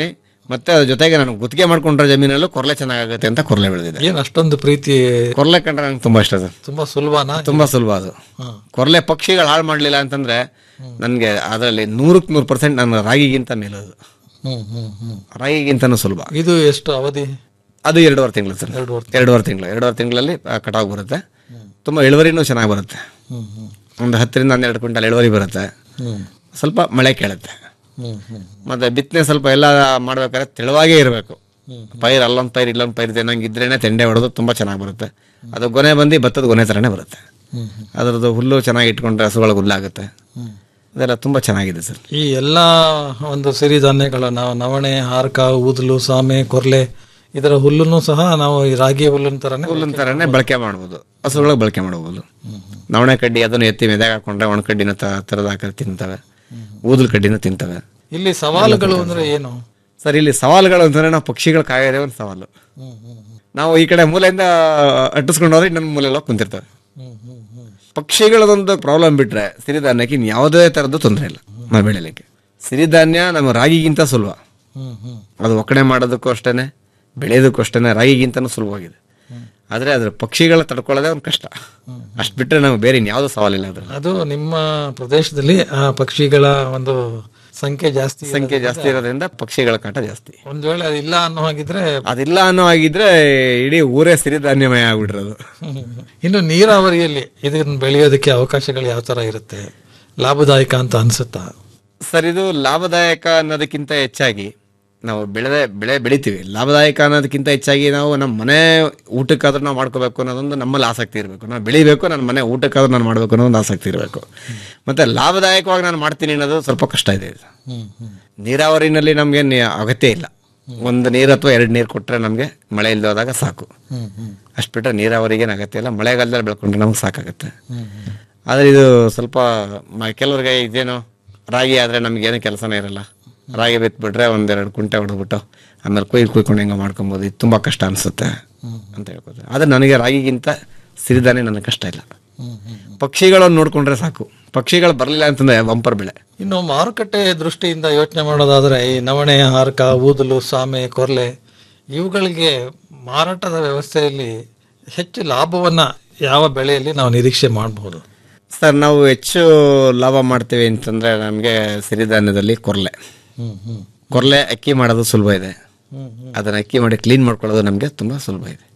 ಮತ್ತೆ ಅದ್ರ ಜೊತೆಗೆ ನಾನು ಗುತ್ತಿಗೆ ಮಾಡ್ಕೊಂಡ್ರೆ ಜಮೀನಲ್ಲೂ ಕೊರ್ಲೆ ಚೆನ್ನಾಗುತ್ತೆ ಅಂತ ಕೊರ್ಲೆ ಬೆಳೆದಿದೆ ಏನ್ ಅಷ್ಟೊಂದು ಪ್ರೀತಿ ಕೊರ್ಲೆ ಕಂಡ್ರೆ ನಂಗೆ ತುಂಬಾ ಇಷ್ಟ ಸರ್ ತುಂಬಾ ಸುಲಭನಾ ತುಂಬಾ ಸುಲಭ ಅದು ಕೊರ್ಲೆ ಪಕ್ಷಿಗಳು ಹಾಳು ಮಾಡ್ಲಿಲ್ಲ ಅಂತಂದ್ರೆ ನನಗೆ ಅದರಲ್ಲಿ ನೂರಕ್ಕೆ ನೂರು ಪರ್ಸೆಂಟ್ ನನ್ನ ರಾಗಿಗಿಂತ ಮೇಲದು ಹ್ಮ್ ಹ್ಮ್ ಹ್ಮ್ ರಾಗಿಗಿಂತನೂ ಸುಲಭ ಇದು ಎಷ್ಟು ಅವಧಿ ಅದು ಎರಡೂವರೆ ತಿಂಗಳು ಸರ್ ಎರಡೂವರೆ ತಿಂಗಳು ಎರಡೂವರೆ ತಿಂಗಳಲ್ಲಿ ಕಟಾವು ಬರುತ್ತೆ ತುಂಬ ಇಳುವರಿನೂ ಚೆನ್ನಾಗಿ ಬರುತ್ತೆ ಹ್ಮ್ ಹ್ಮ್ ಒಂದು ಹತ್ತರಿಂದ ಹನ್ನೆರಡು ಕ್ವಿಂಟಲ್ ಇಳುವರಿ ಬರುತ್ತೆ ಹ್ಮ್ ಸ್ವಲ್ಪ ಮಳೆ ಕೇಳುತ್ತೆ ಹ್ಮ್ ಹ್ಮ್ ಮತ್ತೆ ಬಿತ್ತನೆ ಸ್ವಲ್ಪ ಎಲ್ಲ ಮಾಡ್ಬೇಕಾದ್ರೆ ತೆಳುವಾಗೇ ಇರಬೇಕು ಪೈರ್ ಅಲ್ಲೊಂದು ಪೈರ್ ಇಲ್ಲೊಂದು ಪೈರ್ ಇದೆ ನಂಗೆ ಇದ್ರೇನೆ ತೆಂಡೆ ಹೊಡೆದು ತುಂಬ ಚೆನ್ನಾಗಿ ಬರುತ್ತೆ ಅದು ಗೊನೆ ಬಂದು ಭತ್ತದ ಗೊನೆ ಥರನೇ ಬರುತ್ತೆ ಹ್ಮ್ ಅದರದ್ದು ಹುಲ್ಲು ಚೆನ್ನಾಗಿ ಇಟ್ಕೊಂಡ್ರೆ ಹಸುಗಳಿಗೆ ಹುಲ್ಲಾಗುತ್ತೆ ಅದೆಲ್ಲ ತುಂಬ ಚೆನ್ನಾಗಿದೆ ಸರ್ ಈ ಎಲ್ಲ ಒಂದು ಸಿರಿಧಾನ್ಯಗಳ ನಾವು ನವಣೆ ಹಾರ್ಕ ಊದಲು ಸಾಮೆ ಕೊರ್ಲೆ ಇದರ ಹುಲ್ಲನ್ನು ಸಹ ನಾವು ಈ ರಾಗಿ ಹುಲ್ಲಿನ ತರನೇ ಹುಲ್ಲಿನ ಥರನೇ ಬಳಕೆ ಮಾಡ್ಬೋದು ಹಸುಗಳಿಗೆ ಬಳಕೆ ಮಾಡ್ಬೋದು ನವಣೆ ಕಡ್ಡಿ ಅದನ್ನು ಎತ್ತಿ ಮೆದಾಗ ಹಾಕೊಂಡ್ರೆ ಒಣ ಕಡ್ಡಿನ ತರದ ಹಾಕಿ ತಿಂತವೆ ಊದಲು ಕಡ್ಡಿನ ತಿಂತವೆ ಇಲ್ಲಿ ಸವಾಲುಗಳು ಅಂದ್ರೆ ಏನು ಸರ್ ಇಲ್ಲಿ ಸವಾಲುಗಳು ಅಂತಂದ್ರೆ ನಾವು ಪಕ್ಷಿಗಳು ಕಾಯೋದೇ ಒಂದು ಸವಾಲು ನಾವು ಈ ಕಡೆ ಮೂಲೆಯಿಂದ ಅಟ್ಟಿಸ್ಕೊಂಡು ಹೋದ್ರೆ ಇನ್ನೊಂದು ಮೂಲೆಲ್ಲ ಕುಂತಿರ್ತವೆ ಪಕ್ಷಿಗಳದೊಂದು ಪ್ರಾಬ್ಲಮ್ ಬಿಟ್ರೆ ಸಿರಿಧಾನ್ಯಕ್ಕೆ ಇನ್ ಯಾವುದೇ ತರದ್ದು ತೊಂದರೆ ಇಲ್ಲ ನಾವು ಬೆಳಿಲಿಕ್ಕೆ ಸಿರಿಧಾನ್ಯ ನಮ್ಮ ರಾಗಿಗಿಂತ ಸುಲಭ ಅದು ಒಕ್ಕಣೆ ಮಾಡೋದಕ್ಕೂ ಅಷ್ಟೇನೆ ಬೆಳೆಯೋದಕ್ಕೂ ಅಷ್ಟೇನೆ ರಾಗಿಗಿಂತನೂ ಸುಲಭವಾಗಿದೆ ಆದರೆ ಅದ್ರ ಪಕ್ಷಿಗಳ ತಡ್ಕೊಳ್ಳೋದೇ ಒಂದು ಕಷ್ಟ ಅಷ್ಟು ಬಿಟ್ಟರೆ ನಮಗೆ ಬೇರೆ ಇನ್ಯಾವುದೂ ಸವಾಲಿಲ್ಲ ಅದ್ರಲ್ಲಿ ಅದು ನಿಮ್ಮ ಪ್ರದೇಶದಲ್ಲಿ ಆ ಪಕ್ಷಿಗಳ ಒಂದು ಸಂಖ್ಯೆ ಜಾಸ್ತಿ ಸಂಖ್ಯೆ ಜಾಸ್ತಿ ಇರೋದ್ರಿಂದ ಪಕ್ಷಿಗಳ ಕಾಟ ಜಾಸ್ತಿ ಒಂದ್ ವೇಳೆ ಅದಿಲ್ಲ ಅನ್ನೋ ಹಾಗಿದ್ರೆ ಅದಿಲ್ಲ ಅನ್ನೋ ಆಗಿದ್ರೆ ಇಡೀ ಊರೇ ಸಿರಿಧಾನ್ಯಮಯ ಆಗ್ಬಿಟ್ಟಿರೋದು ಇನ್ನು ನೀರಾವರಿಯಲ್ಲಿ ಇದನ್ನ ಬೆಳೆಯೋದಕ್ಕೆ ಅವಕಾಶಗಳು ಯಾವ ತರ ಇರುತ್ತೆ ಲಾಭದಾಯಕ ಅಂತ ಅನ್ಸುತ್ತಾ ಸರ್ ಇದು ಲಾಭದಾಯಕ ಅನ್ನೋದಕ್ಕಿಂತ ಹೆಚ್ಚಾಗಿ ನಾವು ಬೆಳೆದ ಬೆಳೆ ಬೆಳಿತೀವಿ ಲಾಭದಾಯಕ ಅನ್ನೋದಕ್ಕಿಂತ ಹೆಚ್ಚಾಗಿ ನಾವು ನಮ್ಮ ಮನೆ ಊಟಕ್ಕಾದ್ರೂ ನಾವು ಮಾಡ್ಕೋಬೇಕು ಅನ್ನೋದೊಂದು ನಮ್ಮಲ್ಲಿ ಆಸಕ್ತಿ ಇರಬೇಕು ನಾವು ಬೆಳಿಬೇಕು ನನ್ನ ಮನೆ ಊಟಕ್ಕಾದ್ರೂ ನಾನು ಮಾಡಬೇಕು ಅನ್ನೋ ಒಂದು ಆಸಕ್ತಿ ಇರಬೇಕು ಮತ್ತೆ ಲಾಭದಾಯಕವಾಗಿ ನಾನು ಮಾಡ್ತೀನಿ ಅನ್ನೋದು ಸ್ವಲ್ಪ ಕಷ್ಟ ಇದೆ ಇದು. ನೀರಾವರಿನಲ್ಲಿ ನಮಗೆ ಅಗತ್ಯ ಇಲ್ಲ ಒಂದು ನೀರು ಅಥವಾ ಎರಡು ನೀರು ಕೊಟ್ಟರೆ ನಮಗೆ ಮಳೆ ಇಲ್ಲದೆ ಹೋದಾಗ ಸಾಕು ಅಷ್ಟು ಬಿಟ್ಟರೆ ನೀರಾವರಿಗೇನು ಅಗತ್ಯ ಇಲ್ಲ ಮಳೆಗಾಲದಲ್ಲಿ ಬೆಳ್ಕೊಂಡ್ರೆ ನಮ್ಗೆ ಸಾಕಾಗುತ್ತೆ ಆದರೆ ಇದು ಸ್ವಲ್ಪ ಮ- ಕೆಲವ್ರಿಗೆ ಇದೇನೋ ರಾಗಿ ಆದರೆ ನಮಗೇನು ಕೆಲಸನೇ ಇರಲ್ಲ ರಾಗಿ ಬಿತ್ಬಿಟ್ರೆ ಒಂದೆರಡು ಕುಂಟೆ ಹೊಡೆದ್ಬಿಟ್ಟು ಆಮೇಲೆ ಕೊಯ್ದು ಕುಯ್ಕೊಂಡು ಹೆಂಗೆ ಮಾಡ್ಕೊಬೋದು ಇದು ತುಂಬ ಕಷ್ಟ ಅನಿಸುತ್ತೆ ಅಂತ ಹೇಳ್ಬೋದು ಆದರೆ ನನಗೆ ರಾಗಿಗಿಂತ ಸಿರಿಧಾನ್ಯ ನನಗೆ ಕಷ್ಟ ಇಲ್ಲ ಪಕ್ಷಿಗಳನ್ನು ನೋಡಿಕೊಂಡ್ರೆ ಸಾಕು ಪಕ್ಷಿಗಳು ಬರಲಿಲ್ಲ ಅಂತಂದ್ರೆ ಬಂಪರ್ ಬೆಳೆ ಇನ್ನು ಮಾರುಕಟ್ಟೆ ದೃಷ್ಟಿಯಿಂದ ಯೋಚನೆ ಮಾಡೋದಾದ್ರೆ ಈ ನವಣೆ ಹಾರ್ಕ ಊದಲು ಸಾಮೆ ಕೊರ್ಲೆ ಇವುಗಳಿಗೆ ಮಾರಾಟದ ವ್ಯವಸ್ಥೆಯಲ್ಲಿ ಹೆಚ್ಚು ಲಾಭವನ್ನ ಯಾವ ಬೆಳೆಯಲ್ಲಿ ನಾವು ನಿರೀಕ್ಷೆ ಮಾಡಬಹುದು ಸರ್ ನಾವು ಹೆಚ್ಚು ಲಾಭ ಮಾಡ್ತೀವಿ ಅಂತಂದ್ರೆ ನಮಗೆ ಸಿರಿಧಾನ್ಯದಲ್ಲಿ ಕೊರ್ಲೆ ಕೊರ್ಲೆ ಅಕ್ಕಿ ಮಾಡೋದು ಸುಲಭ ಇದೆ ಅದನ್ನ ಅಕ್ಕಿ ಮಾಡಿ ಕ್ಲೀನ್ ಮಾಡ್ಕೊಳ್ಳೋದು ನಮಗೆ ತುಂಬ ಸುಲಭ ಇದೆ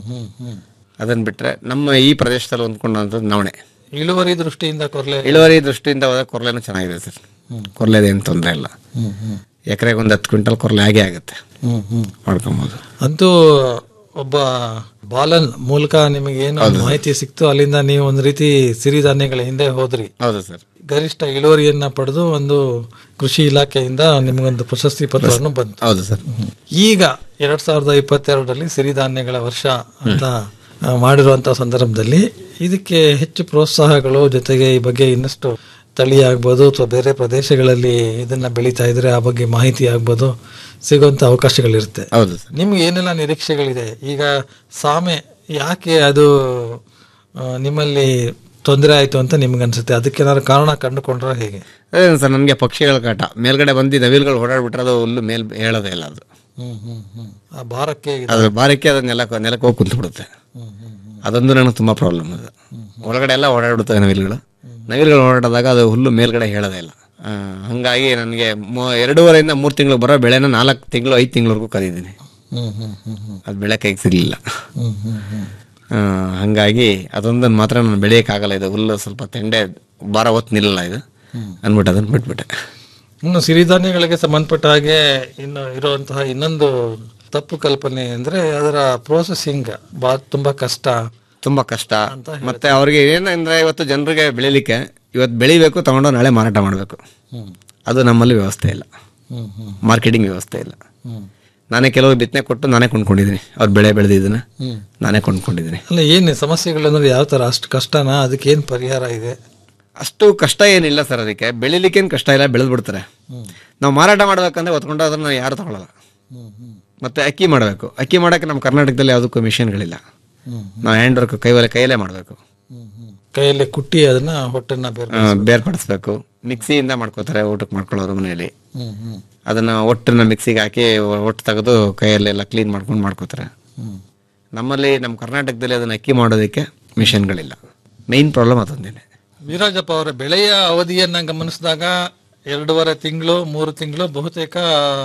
ಅದನ್ನ ಬಿಟ್ರೆ ನಮ್ಮ ಈ ಪ್ರದೇಶದಲ್ಲಿ ಹೊಂದ್ಕೊಂಡಂಥದ್ದು ನವಣೆ ಇಳುವರಿ ದೃಷ್ಟಿಯಿಂದ ಕೊರ್ಲೆ ಇಳುವರಿ ದೃಷ್ಟಿಯಿಂದ ಹೋದಾಗ ಕೊರ್ಲೆನೂ ಚೆನ್ನಾಗಿದೆ ಸರ್ ಕೊರ್ಲೆದೇನು ತೊಂದರೆ ಇಲ್ಲ ಎಕರೆಗೆ ಒಂದು ಹತ್ತು ಕ್ವಿಂಟಲ್ ಕೊರ್ಲೆ ಆಗೇ ಆಗುತ್ತೆ ಮಾಡ್ಕೊಬೋದು ಅಂತೂ ಒಬ್ಬ ಬಾಲನ್ ಮೂಲಕ ನಿಮಗೆ ಏನು ಮಾಹಿತಿ ಸಿಕ್ತು ಅಲ್ಲಿಂದ ನೀವು ಒಂದು ರೀತಿ ಸಿರಿಧಾನ್ಯಗಳ ಹಿಂದೆ ಹೋದ್ರಿ ಹೌದು ಸರ್ ಗರಿಷ್ಠ ಇಳುವರಿಯನ್ನ ಪಡೆದು ಒಂದು ಕೃಷಿ ಇಲಾಖೆಯಿಂದ ನಿಮಗೊಂದು ಪ್ರಶಸ್ತಿ ಪತ್ರವನ್ನು ಬಂತು ಹೌದು ಸರ್ ಈಗ ಎರಡ್ ಸಾವಿರದ ಇಪ್ಪತ್ತೆರಡರಲ್ಲಿ ಸಿರಿಧಾನ್ಯಗಳ ವರ್ಷ ಅಂತ ಆ, ಮಾಡಿರುವಂತ ಸಂದರ್ಭದಲ್ಲಿ ಇದಕ್ಕೆ ಹೆಚ್ಚು ಪ್ರೋತ್ಸಾಹಗಳು ಜೊತೆಗೆ ಈ ಬಗ್ಗೆ ಇನ್ನಷ್ಟು ತಳಿ ಆಗ್ಬೋದು ಅಥವಾ ಬೇರೆ ಪ್ರದೇಶಗಳಲ್ಲಿ ಇದನ್ನ ಬೆಳೀತಾ ಇದ್ರೆ ಆ ಬಗ್ಗೆ ಮಾಹಿತಿ ಆಗ್ಬೋದು ಸಿಗುವಂತ ಅವಕಾಶಗಳಿರುತ್ತೆ ಹೌದು ಸರ್ ನಿಮ್ಗೆ ಏನೆಲ್ಲ ನಿರೀಕ್ಷೆಗಳಿದೆ ಈಗ ಸಾಮೆ ಯಾಕೆ ಅದು ಆ, ನಿಮ್ಮಲ್ಲಿ ತೊಂದರೆ ಆಯ್ತು ಅಂತ ನಿಮ್ಗೆ ಅನ್ಸುತ್ತೆ ಅದಕ್ಕೇನಾದ್ರು ಕಾರಣ ಕಂಡುಕೊಂಡ್ರೆ ಹೇಗೆ ಅದೇನು ಸರ್ ನನಗೆ ಪಕ್ಷಿಗಳ ಕಾಟ ಮೇಲ್ಗಡೆ ಬಂದು ನವಿಲ್ಗಳು ಓಡಾಡ್ಬಿಟ್ರೆ ಅದು ಹುಲ್ಲು ಮೇಲ್ ಹೇಳೋದೇ ಇಲ್ಲ ಅದು ಹ್ಮ್ ಹ್ಮ್ ಹ್ಮ್ ಆ ಭಾರಕ್ಕೆ ಇದು- ಅದ್ರ ಬಾರಕ್ಕೆ ಅದು ನೆಲಕ್ಕೆ ನೆಲಕ್ಕೆ ಹೋಗಿ ಕುಂತ್ಬಿಡುತ್ತೆ ಅದೊಂದು ನನಗೆ ತುಂಬ ಪ್ರಾಬ್ಲಮ್ ಅದು ಒಳಗಡೆ ಎಲ್ಲ ಓಡಾಡ್ಬಿಡ್ತವೆ ನವಿಲುಗಳು ನವಿಲುಗಳು ಓಡಾಡಿದಾಗ ಅದು ಹುಲ್ಲು ಮೇಲ್ಗಡೆ ಹೇಳೋದೇ ಇಲ್ಲ ಆ, ಹಂಗಾಗಿ ನನಗೆ ಮೂ- ಎರಡೂವರೆಯಿಂದ ಮೂರು ತಿಂಗಳು ಬರೋ ಬೆಳೆನ ನಾಲ್ಕು ತಿಂಗಳು ಐದು ತಿಂಗಳವರೆಗೂ ಕದಿದ್ದೀನಿ ಹ್ಮ್ ಹ್ಮ್ ಹ್ಮ್ ಹ್ಮ್ ಅದು ಬೆಳೆ ಕೈಗೆ ಸಿಗಲಿಲ್ಲ ಹ್ಮ್ ಹ್ಮ್ ಹ್ಮ್ ಹಾಗಾಗಿ ಅದೊಂದನ್ನು ಮಾತ್ರ ನಾನು ಬೆಳೆಯೋಕ್ಕಾಗಲ್ಲ ಇದು ಹುಲ್ಲು ಸ್ವಲ್ಪ ತೆಂಡೆ ಭಾರ ಹೊತ್ತು ನಿಲ್ಲಲ್ಲ ಇದು ಅಂದ್ಬಿಟ್ಟು ಅದನ್ನು ಬಿಟ್ಬಿಟ್ಟೆ ಇನ್ನು ಸಿರಿಧಾನ್ಯಗಳಿಗೆ ಸಂಬಂಧಪಟ್ಟ ಹಾಗೆ ಇನ್ನು ಇರುವಂತಹ ಇನ್ನೊಂದು ತಪ್ಪು ಕಲ್ಪನೆ ಅಂದ್ರೆ ಅದರ ಪ್ರೋಸೆಸಿಂಗ್ ಬಾ ತುಂಬಾ ಕಷ್ಟ ತುಂಬ ಕಷ್ಟ ಮತ್ತೆ ಅವ್ರಿಗೆ ಏನಂದ್ರೆ ಇವತ್ತು ಜನರಿಗೆ ಬೆಳಿಲಿಕ್ಕೆ ಇವತ್ತು ಬೆಳಿಬೇಕು ತಗೊಂಡು ನಾಳೆ ಮಾರಾಟ ಮಾಡಬೇಕು ಅದು ನಮ್ಮಲ್ಲಿ ವ್ಯವಸ್ಥೆ ಇಲ್ಲ ಹ್ಮ್ ಹ್ಮ್ ಮಾರ್ಕೆಟಿಂಗ್ ವ್ಯವಸ್ಥೆ ಇಲ್ಲ ಹ್ಮ್ ನಾನೇ ಕೆಲವರು ಬಿತ್ತನೆ ಕೊಟ್ಟು ನಾನೇ ಕೊಂಡ್ಕೊಂಡಿದ್ದೀನಿ ಅವ್ರು ಬೆಳೆ ಬೆಳೆದಿದ್ದನ್ನ ಹ್ಮ್. ನಾನೇ ಕೊಂಡ್ಕೊಂಡಿದ್ದೀನಿ ಅಲ್ಲ ಏನು ಸಮಸ್ಯೆಗಳು ಅಂದ್ರೆ ಯಾವ ತರ ಅಷ್ಟು ಕಷ್ಟನಾ ಅದಕ್ಕೆ ಏನ್ ಪರಿಹಾರ ಇದೆ ಅಷ್ಟು ಕಷ್ಟ ಏನಿಲ್ಲ ಸರ್ ಅದಕ್ಕೆ ಬೆಳಿಲಿಕ್ಕೇನು ಕಷ್ಟ ಇಲ್ಲ ಬೆಳೆದು ಬಿಡ್ತಾರೆ ನಾವು ಮಾರಾಟ ಮಾಡ್ಬೇಕಂದ್ರೆ ಹೊತ್ಕೊಂಡು ಅದನ್ನ ಯಾರು ತಗೊಳ್ಳಲ್ಲ ಮತ್ತೆ ಅಕ್ಕಿ ಮಾಡಬೇಕು ಅಕ್ಕಿ ಮಾಡೋಕ್ಕೆ ನಮ್ಮ ಕರ್ನಾಟಕದಲ್ಲಿ ಯಾವುದಕ್ಕೂ ಮಿಷನ್ಗಳಿಲ್ಲ ನಾವು ಹ್ಯಾಂಡ್ ವರ್ಕ್ ಕೈವಲೆ ಕೈಯಲ್ಲೇ ಮಾಡಬೇಕು ಕೈಯಲ್ಲಿ ಕುಟ್ಟಿ ಅದನ್ನ ಹೊಟ್ಟೆನ ಬೇರೆ ಬೇರ್ಪಡಿಸ್ಬೇಕು ಮಿಕ್ಸಿಯಿಂದ ಮಾಡ್ಕೋತಾರೆ ಊಟಕ್ಕೆ ಮಾಡ್ಕೊಳ್ಳೋರು ಮನೆಯಲ್ಲಿ ಹ್ಮ್ ಹ್ಮ್ ಅದನ್ನ ಒಟ್ಟನ್ನ ಮಿಕ್ಸಿಗೆ ಹಾಕಿ ಒಟ್ಟು ತೆಗೆದು ಕೈಯಲ್ಲೆಲ್ಲ ಕ್ಲೀನ್ ಮಾಡ್ಕೊಂಡು ಮಾಡ್ಕೋತಾರೆ ನಮ್ಮಲ್ಲಿ ನಮ್ಮ ಕರ್ನಾಟಕದಲ್ಲಿ ಅದನ್ನ ಅಕ್ಕಿ ಮಾಡೋದಕ್ಕೆ ಮಿಷನ್ಗಳಿಲ್ಲ ಮೈನ್ ಪ್ರಾಬ್ಲಮ್ ಅದೊಂದೇನೆ ವೀರಾಜಪ್ಪ ಅವರ ಬೆಳೆಯ ಅವಧಿಯನ್ನ ಗಮನಿಸಿದಾಗ ಎರಡೂವರೆ ತಿಂಗಳು ಮೂರು ತಿಂಗಳು ಬಹುತೇಕ